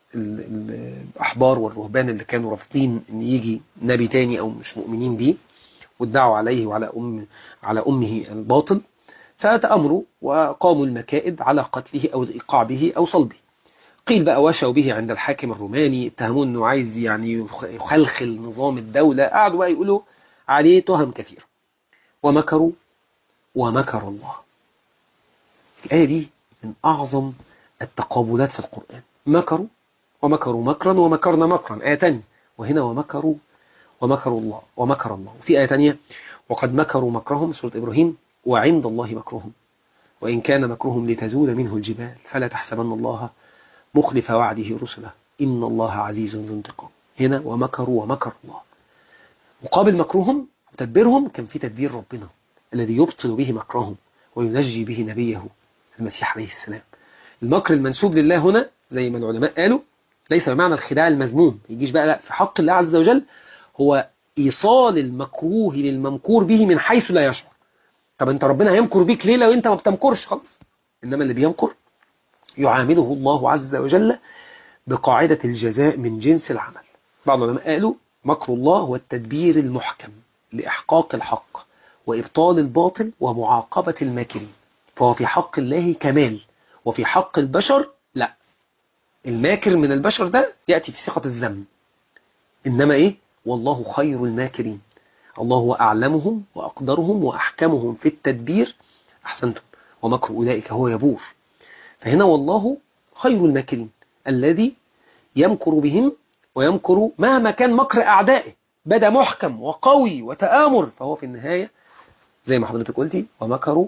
الأحبار والرهبان اللي كانوا رافضين أن يجي نبي تاني أو مش مؤمنين به وادعوا عليه وعلى أم على أمه الباطل فتأمروا وقاموا المكائد على قتله أو الإيقاع به أو صلبه قيل بقى وشوا به عند الحاكم الروماني اتهموه انه عايز يعني يخلخل نظام الدولة قعدوا بقى يقولوا عليه تهم كثيرة ومكروا ومكر الله الآية دي من أعظم التقابلات في القرآن مكروا ومكروا مكرا ومكرنا مكرا آية تانية وهنا ومكروا ومكروا الله ومكر الله وفي آية تانية وقد مكروا مكرهم سورة إبراهيم وعند الله مكرهم وإن كان مكرهم لتزول منه الجبال فلا تحسبن الله مخلف وعده رسله إن الله عزيز ذو انتقام هنا ومكروا ومكر الله مقابل مكرهم وتدبيرهم كان في تدبير ربنا الذي يبطل به مكرهم وينجي به نبيه المسيح عليه السلام المكر المنسوب لله هنا زي ما العلماء قالوا ليس بمعنى الخداع المذموم يجيش بقى لا في حق الله عز وجل هو إيصال المكروه للممكور به من حيث لا يشعر طب انت ربنا هيمكر بيك ليه لو انت ما بتمكرش خلاص انما اللي بيمكر يعامله الله عز وجل بقاعدة الجزاء من جنس العمل بعض العلماء قالوا مكر الله هو التدبير المحكم لإحقاق الحق وإبطال الباطل ومعاقبة الماكرين فهو في حق الله كمال وفي حق البشر لا الماكر من البشر ده يأتي في صيغة الذم إنما إيه والله خير الماكرين الله هو أعلمهم وأقدرهم وأحكمهم في التدبير أحسنتم ومكر أولئك هو يبور فهنا والله خير الماكرين الذي يمكر بهم ويمكر مهما كان مكر أعدائه بدا محكم وقوي وتآمر فهو في النهاية زي ما حضرتك قلتي ومكروا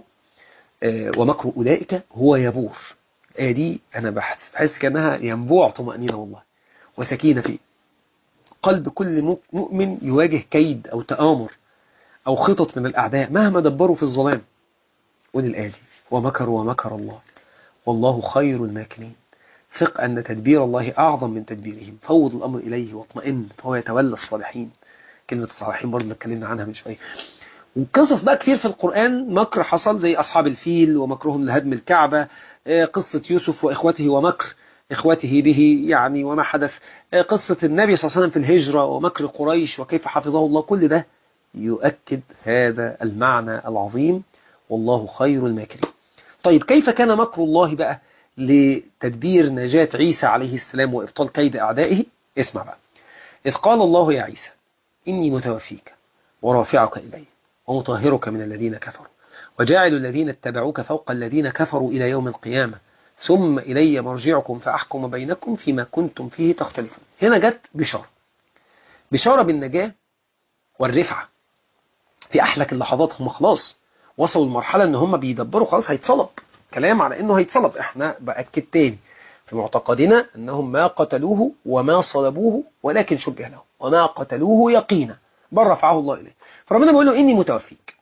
آه ومكر أولئك هو يبور الآية دي أنا بحس, بحس كأنها ينبوع طمأنينة والله وسكينة في قلب كل مؤمن يواجه كيد أو تآمر أو خطط من الأعداء مهما دبروا في الظلام قول الآية دي ومكروا ومكر الله والله خير الماكرين ثق أن تدبير الله أعظم من تدبيرهم فوض الأمر إليه واطمئن فهو يتولى الصالحين كلمة الصالحين برضه اللي اتكلمنا عنها من شوية وقصص بقى كتير في القرآن مكر حصل زي أصحاب الفيل ومكرهم لهدم الكعبة قصة يوسف وإخوته ومكر إخوته به يعني وما حدث قصة النبي صلى الله عليه وسلم في الهجرة ومكر قريش وكيف حفظه الله كل ده يؤكد هذا المعنى العظيم والله خير الماكرين طيب كيف كان مكر الله بقى لتدبير نجاة عيسى عليه السلام وإبطال كيد أعدائه اسمع بقى إذ قال الله يا عيسى إني متوفيك ورافعك إلي ومطهرك من الذين كفروا وجاعل الذين اتبعوك فوق الذين كفروا إلى يوم القيامة ثم إلي مرجعكم فأحكم بينكم فيما كنتم فيه تختلفون هنا جت بشارة بشارة بالنجاة والرفعة في أحلك اللحظات هم خلاص وصلوا لمرحلة ان هم بيدبروا خلاص هيتصلب كلام على انه هيتصلب احنا بأكد تاني في معتقدنا انهم ما قتلوه وما صلبوه ولكن شبه له وما قتلوه يقينا بل رفعه الله اليه فربنا بيقول له اني متوفيك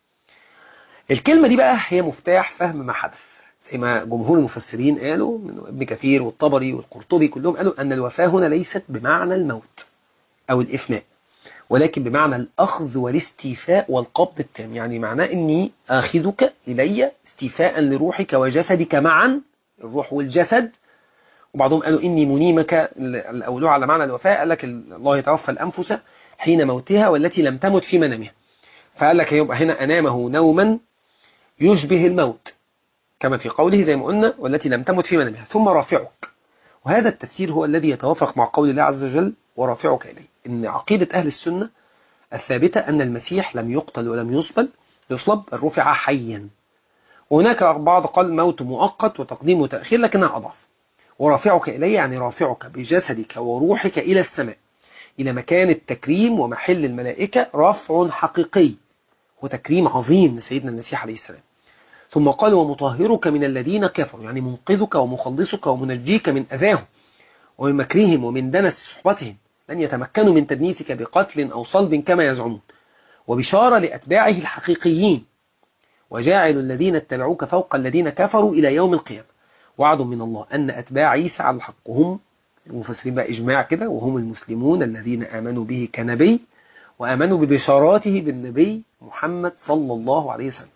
الكلمة دي بقى هي مفتاح فهم ما حدث زي ما جمهور المفسرين قالوا من ابن كثير والطبري والقرطبي كلهم قالوا ان الوفاة هنا ليست بمعنى الموت او الافناء ولكن بمعنى الأخذ والاستيفاء والقبض التام يعني معناه أني آخذك إلي استيفاء لروحك وجسدك معا الروح والجسد وبعضهم قالوا إني منيمك الأولوع على معنى الوفاء قال لك الله يتوفى الأنفس حين موتها والتي لم تمت في منامها فقال لك يبقى هنا أنامه نوما يشبه الموت كما في قوله زي ما قلنا والتي لم تمت في منامها ثم رافعك وهذا التفسير هو الذي يتوافق مع قول الله عز وجل ورافعك إليه إن عقيدة أهل السنة الثابتة أن المسيح لم يقتل ولم يصلب يصلب رفع حيا وهناك بعض قال موت مؤقت وتقديم وتأخير لكنها أضعف ورافعك إليه يعني رافعك بجسدك وروحك إلى السماء إلى مكان التكريم ومحل الملائكة رفع حقيقي وتكريم عظيم لسيدنا المسيح عليه السلام ثم قال ومطهرك من الذين كفروا يعني منقذك ومخلصك ومنجيك من أذاهم ومن مكرهم ومن دنس صحبتهم لن يتمكنوا من تدنيسك بقتل أو صلب كما يزعمون وبشارة لأتباعه الحقيقيين وجاعل الذين اتبعوك فوق الذين كفروا إلى يوم القيامة وعد من الله أن أتباع عيسى على الحق هم المفسرين بقى إجماع كده وهم المسلمون الذين آمنوا به كنبي وآمنوا ببشاراته بالنبي محمد صلى الله عليه وسلم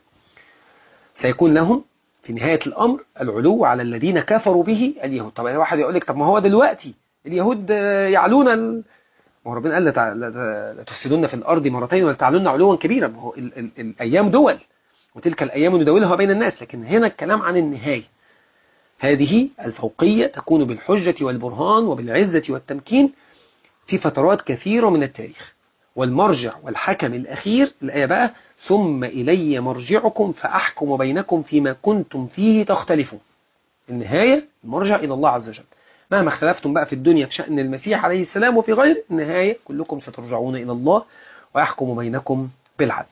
سيكون لهم في نهاية الأمر العلو على الذين كفروا به اليهود طبعا واحد يقول لك طب ما هو دلوقتي اليهود يعلون ال... وربنا قال لا تفسدون في الأرض مرتين ولتعلون علوا كبيرا ما هو ال... ال... الأيام دول وتلك الأيام ندولها بين الناس لكن هنا الكلام عن النهاية هذه الفوقية تكون بالحجة والبرهان وبالعزة والتمكين في فترات كثيرة من التاريخ والمرجع والحكم الأخير الآية بقى ثم إلي مرجعكم فأحكم بينكم فيما كنتم فيه تختلفون النهاية المرجع إلى الله عز وجل مهما اختلفتم بقى في الدنيا في شأن المسيح عليه السلام وفي غير النهاية كلكم سترجعون إلى الله ويحكم بينكم بالعدل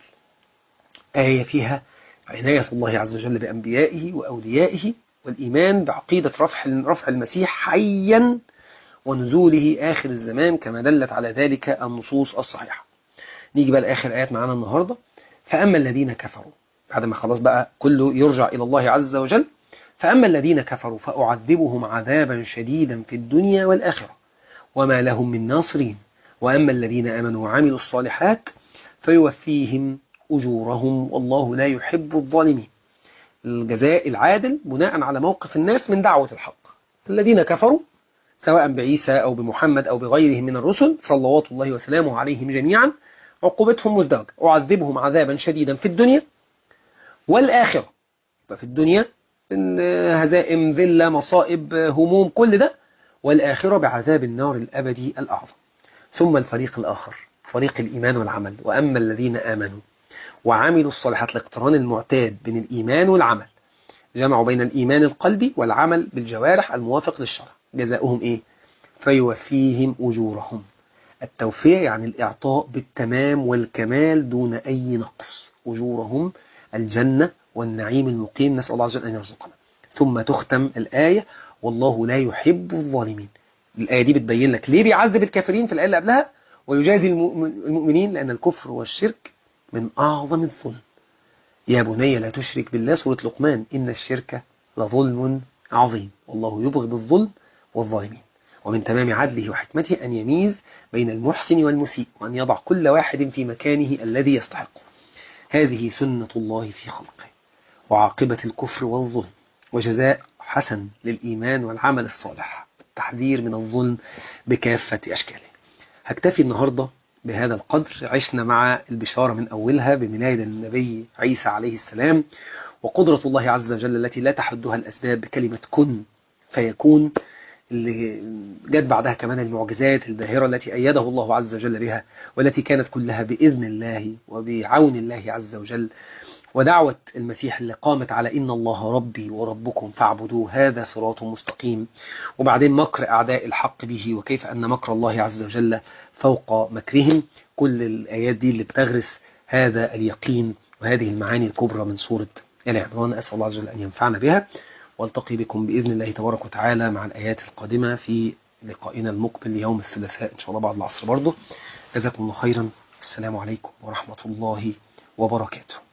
آية فيها عناية الله عز وجل بأنبيائه وأوليائه والإيمان بعقيدة رفع رفع المسيح حيا ونزوله آخر الزمان كما دلت على ذلك النصوص الصحيحة نيجي بقى لآخر آيات معانا النهاردة فأما الذين كفروا بعد ما خلاص بقى كله يرجع إلى الله عز وجل فأما الذين كفروا فأعذبهم عذابا شديدا في الدنيا والآخرة وما لهم من ناصرين وأما الذين آمنوا وعملوا الصالحات فيوفيهم أجورهم والله لا يحب الظالمين الجزاء العادل بناء على موقف الناس من دعوة الحق الذين كفروا سواء بعيسى أو بمحمد أو بغيرهم من الرسل صلوات الله وسلامه عليهم جميعا عقوبتهم مزدوجة أعذبهم عذابا شديدا في الدنيا والآخرة ففي الدنيا هزائم ذلة مصائب هموم كل ده والآخرة بعذاب النار الأبدي الأعظم ثم الفريق الآخر فريق الإيمان والعمل وأما الذين آمنوا وعملوا الصالحات الاقتران المعتاد بين الإيمان والعمل جمعوا بين الإيمان القلبي والعمل بالجوارح الموافق للشرع جزاؤهم إيه؟ فيوفيهم أجورهم التوفيع يعني الإعطاء بالتمام والكمال دون أي نقص أجورهم الجنة والنعيم المقيم نسأل الله عز وجل أن يرزقنا ثم تختم الآية والله لا يحب الظالمين الآية دي بتبين لك ليه بيعذب الكافرين في الآية اللي قبلها ويجازي المؤمنين لأن الكفر والشرك من أعظم الظلم يا بني لا تشرك بالله سورة لقمان إن الشرك لظلم عظيم والله يبغض الظلم والظالمين ومن تمام عدله وحكمته أن يميز بين المحسن والمسيء وأن يضع كل واحد في مكانه الذي يستحقه هذه سنة الله في خلقه وعاقبة الكفر والظلم وجزاء حسن للإيمان والعمل الصالح التحذير من الظلم بكافة أشكاله هكتفي النهاردة بهذا القدر عشنا مع البشارة من أولها بميلاد النبي عيسى عليه السلام وقدرة الله عز وجل التي لا تحدها الأسباب بكلمة كن فيكون اللي جت بعدها كمان المعجزات الباهرة التي أيده الله عز وجل بها والتي كانت كلها بإذن الله وبعون الله عز وجل ودعوة المسيح اللي قامت على إن الله ربي وربكم فاعبدوه هذا صراط مستقيم وبعدين مكر أعداء الحق به وكيف أن مكر الله عز وجل فوق مكرهم كل الآيات دي اللي بتغرس هذا اليقين وهذه المعاني الكبرى من سورة آل عمران أسأل الله عز وجل أن ينفعنا بها والتقي بكم بإذن الله تبارك وتعالى مع الآيات القادمة في لقائنا المقبل يوم الثلاثاء إن شاء الله بعد العصر برضه جزاكم الله خيرا السلام عليكم ورحمة الله وبركاته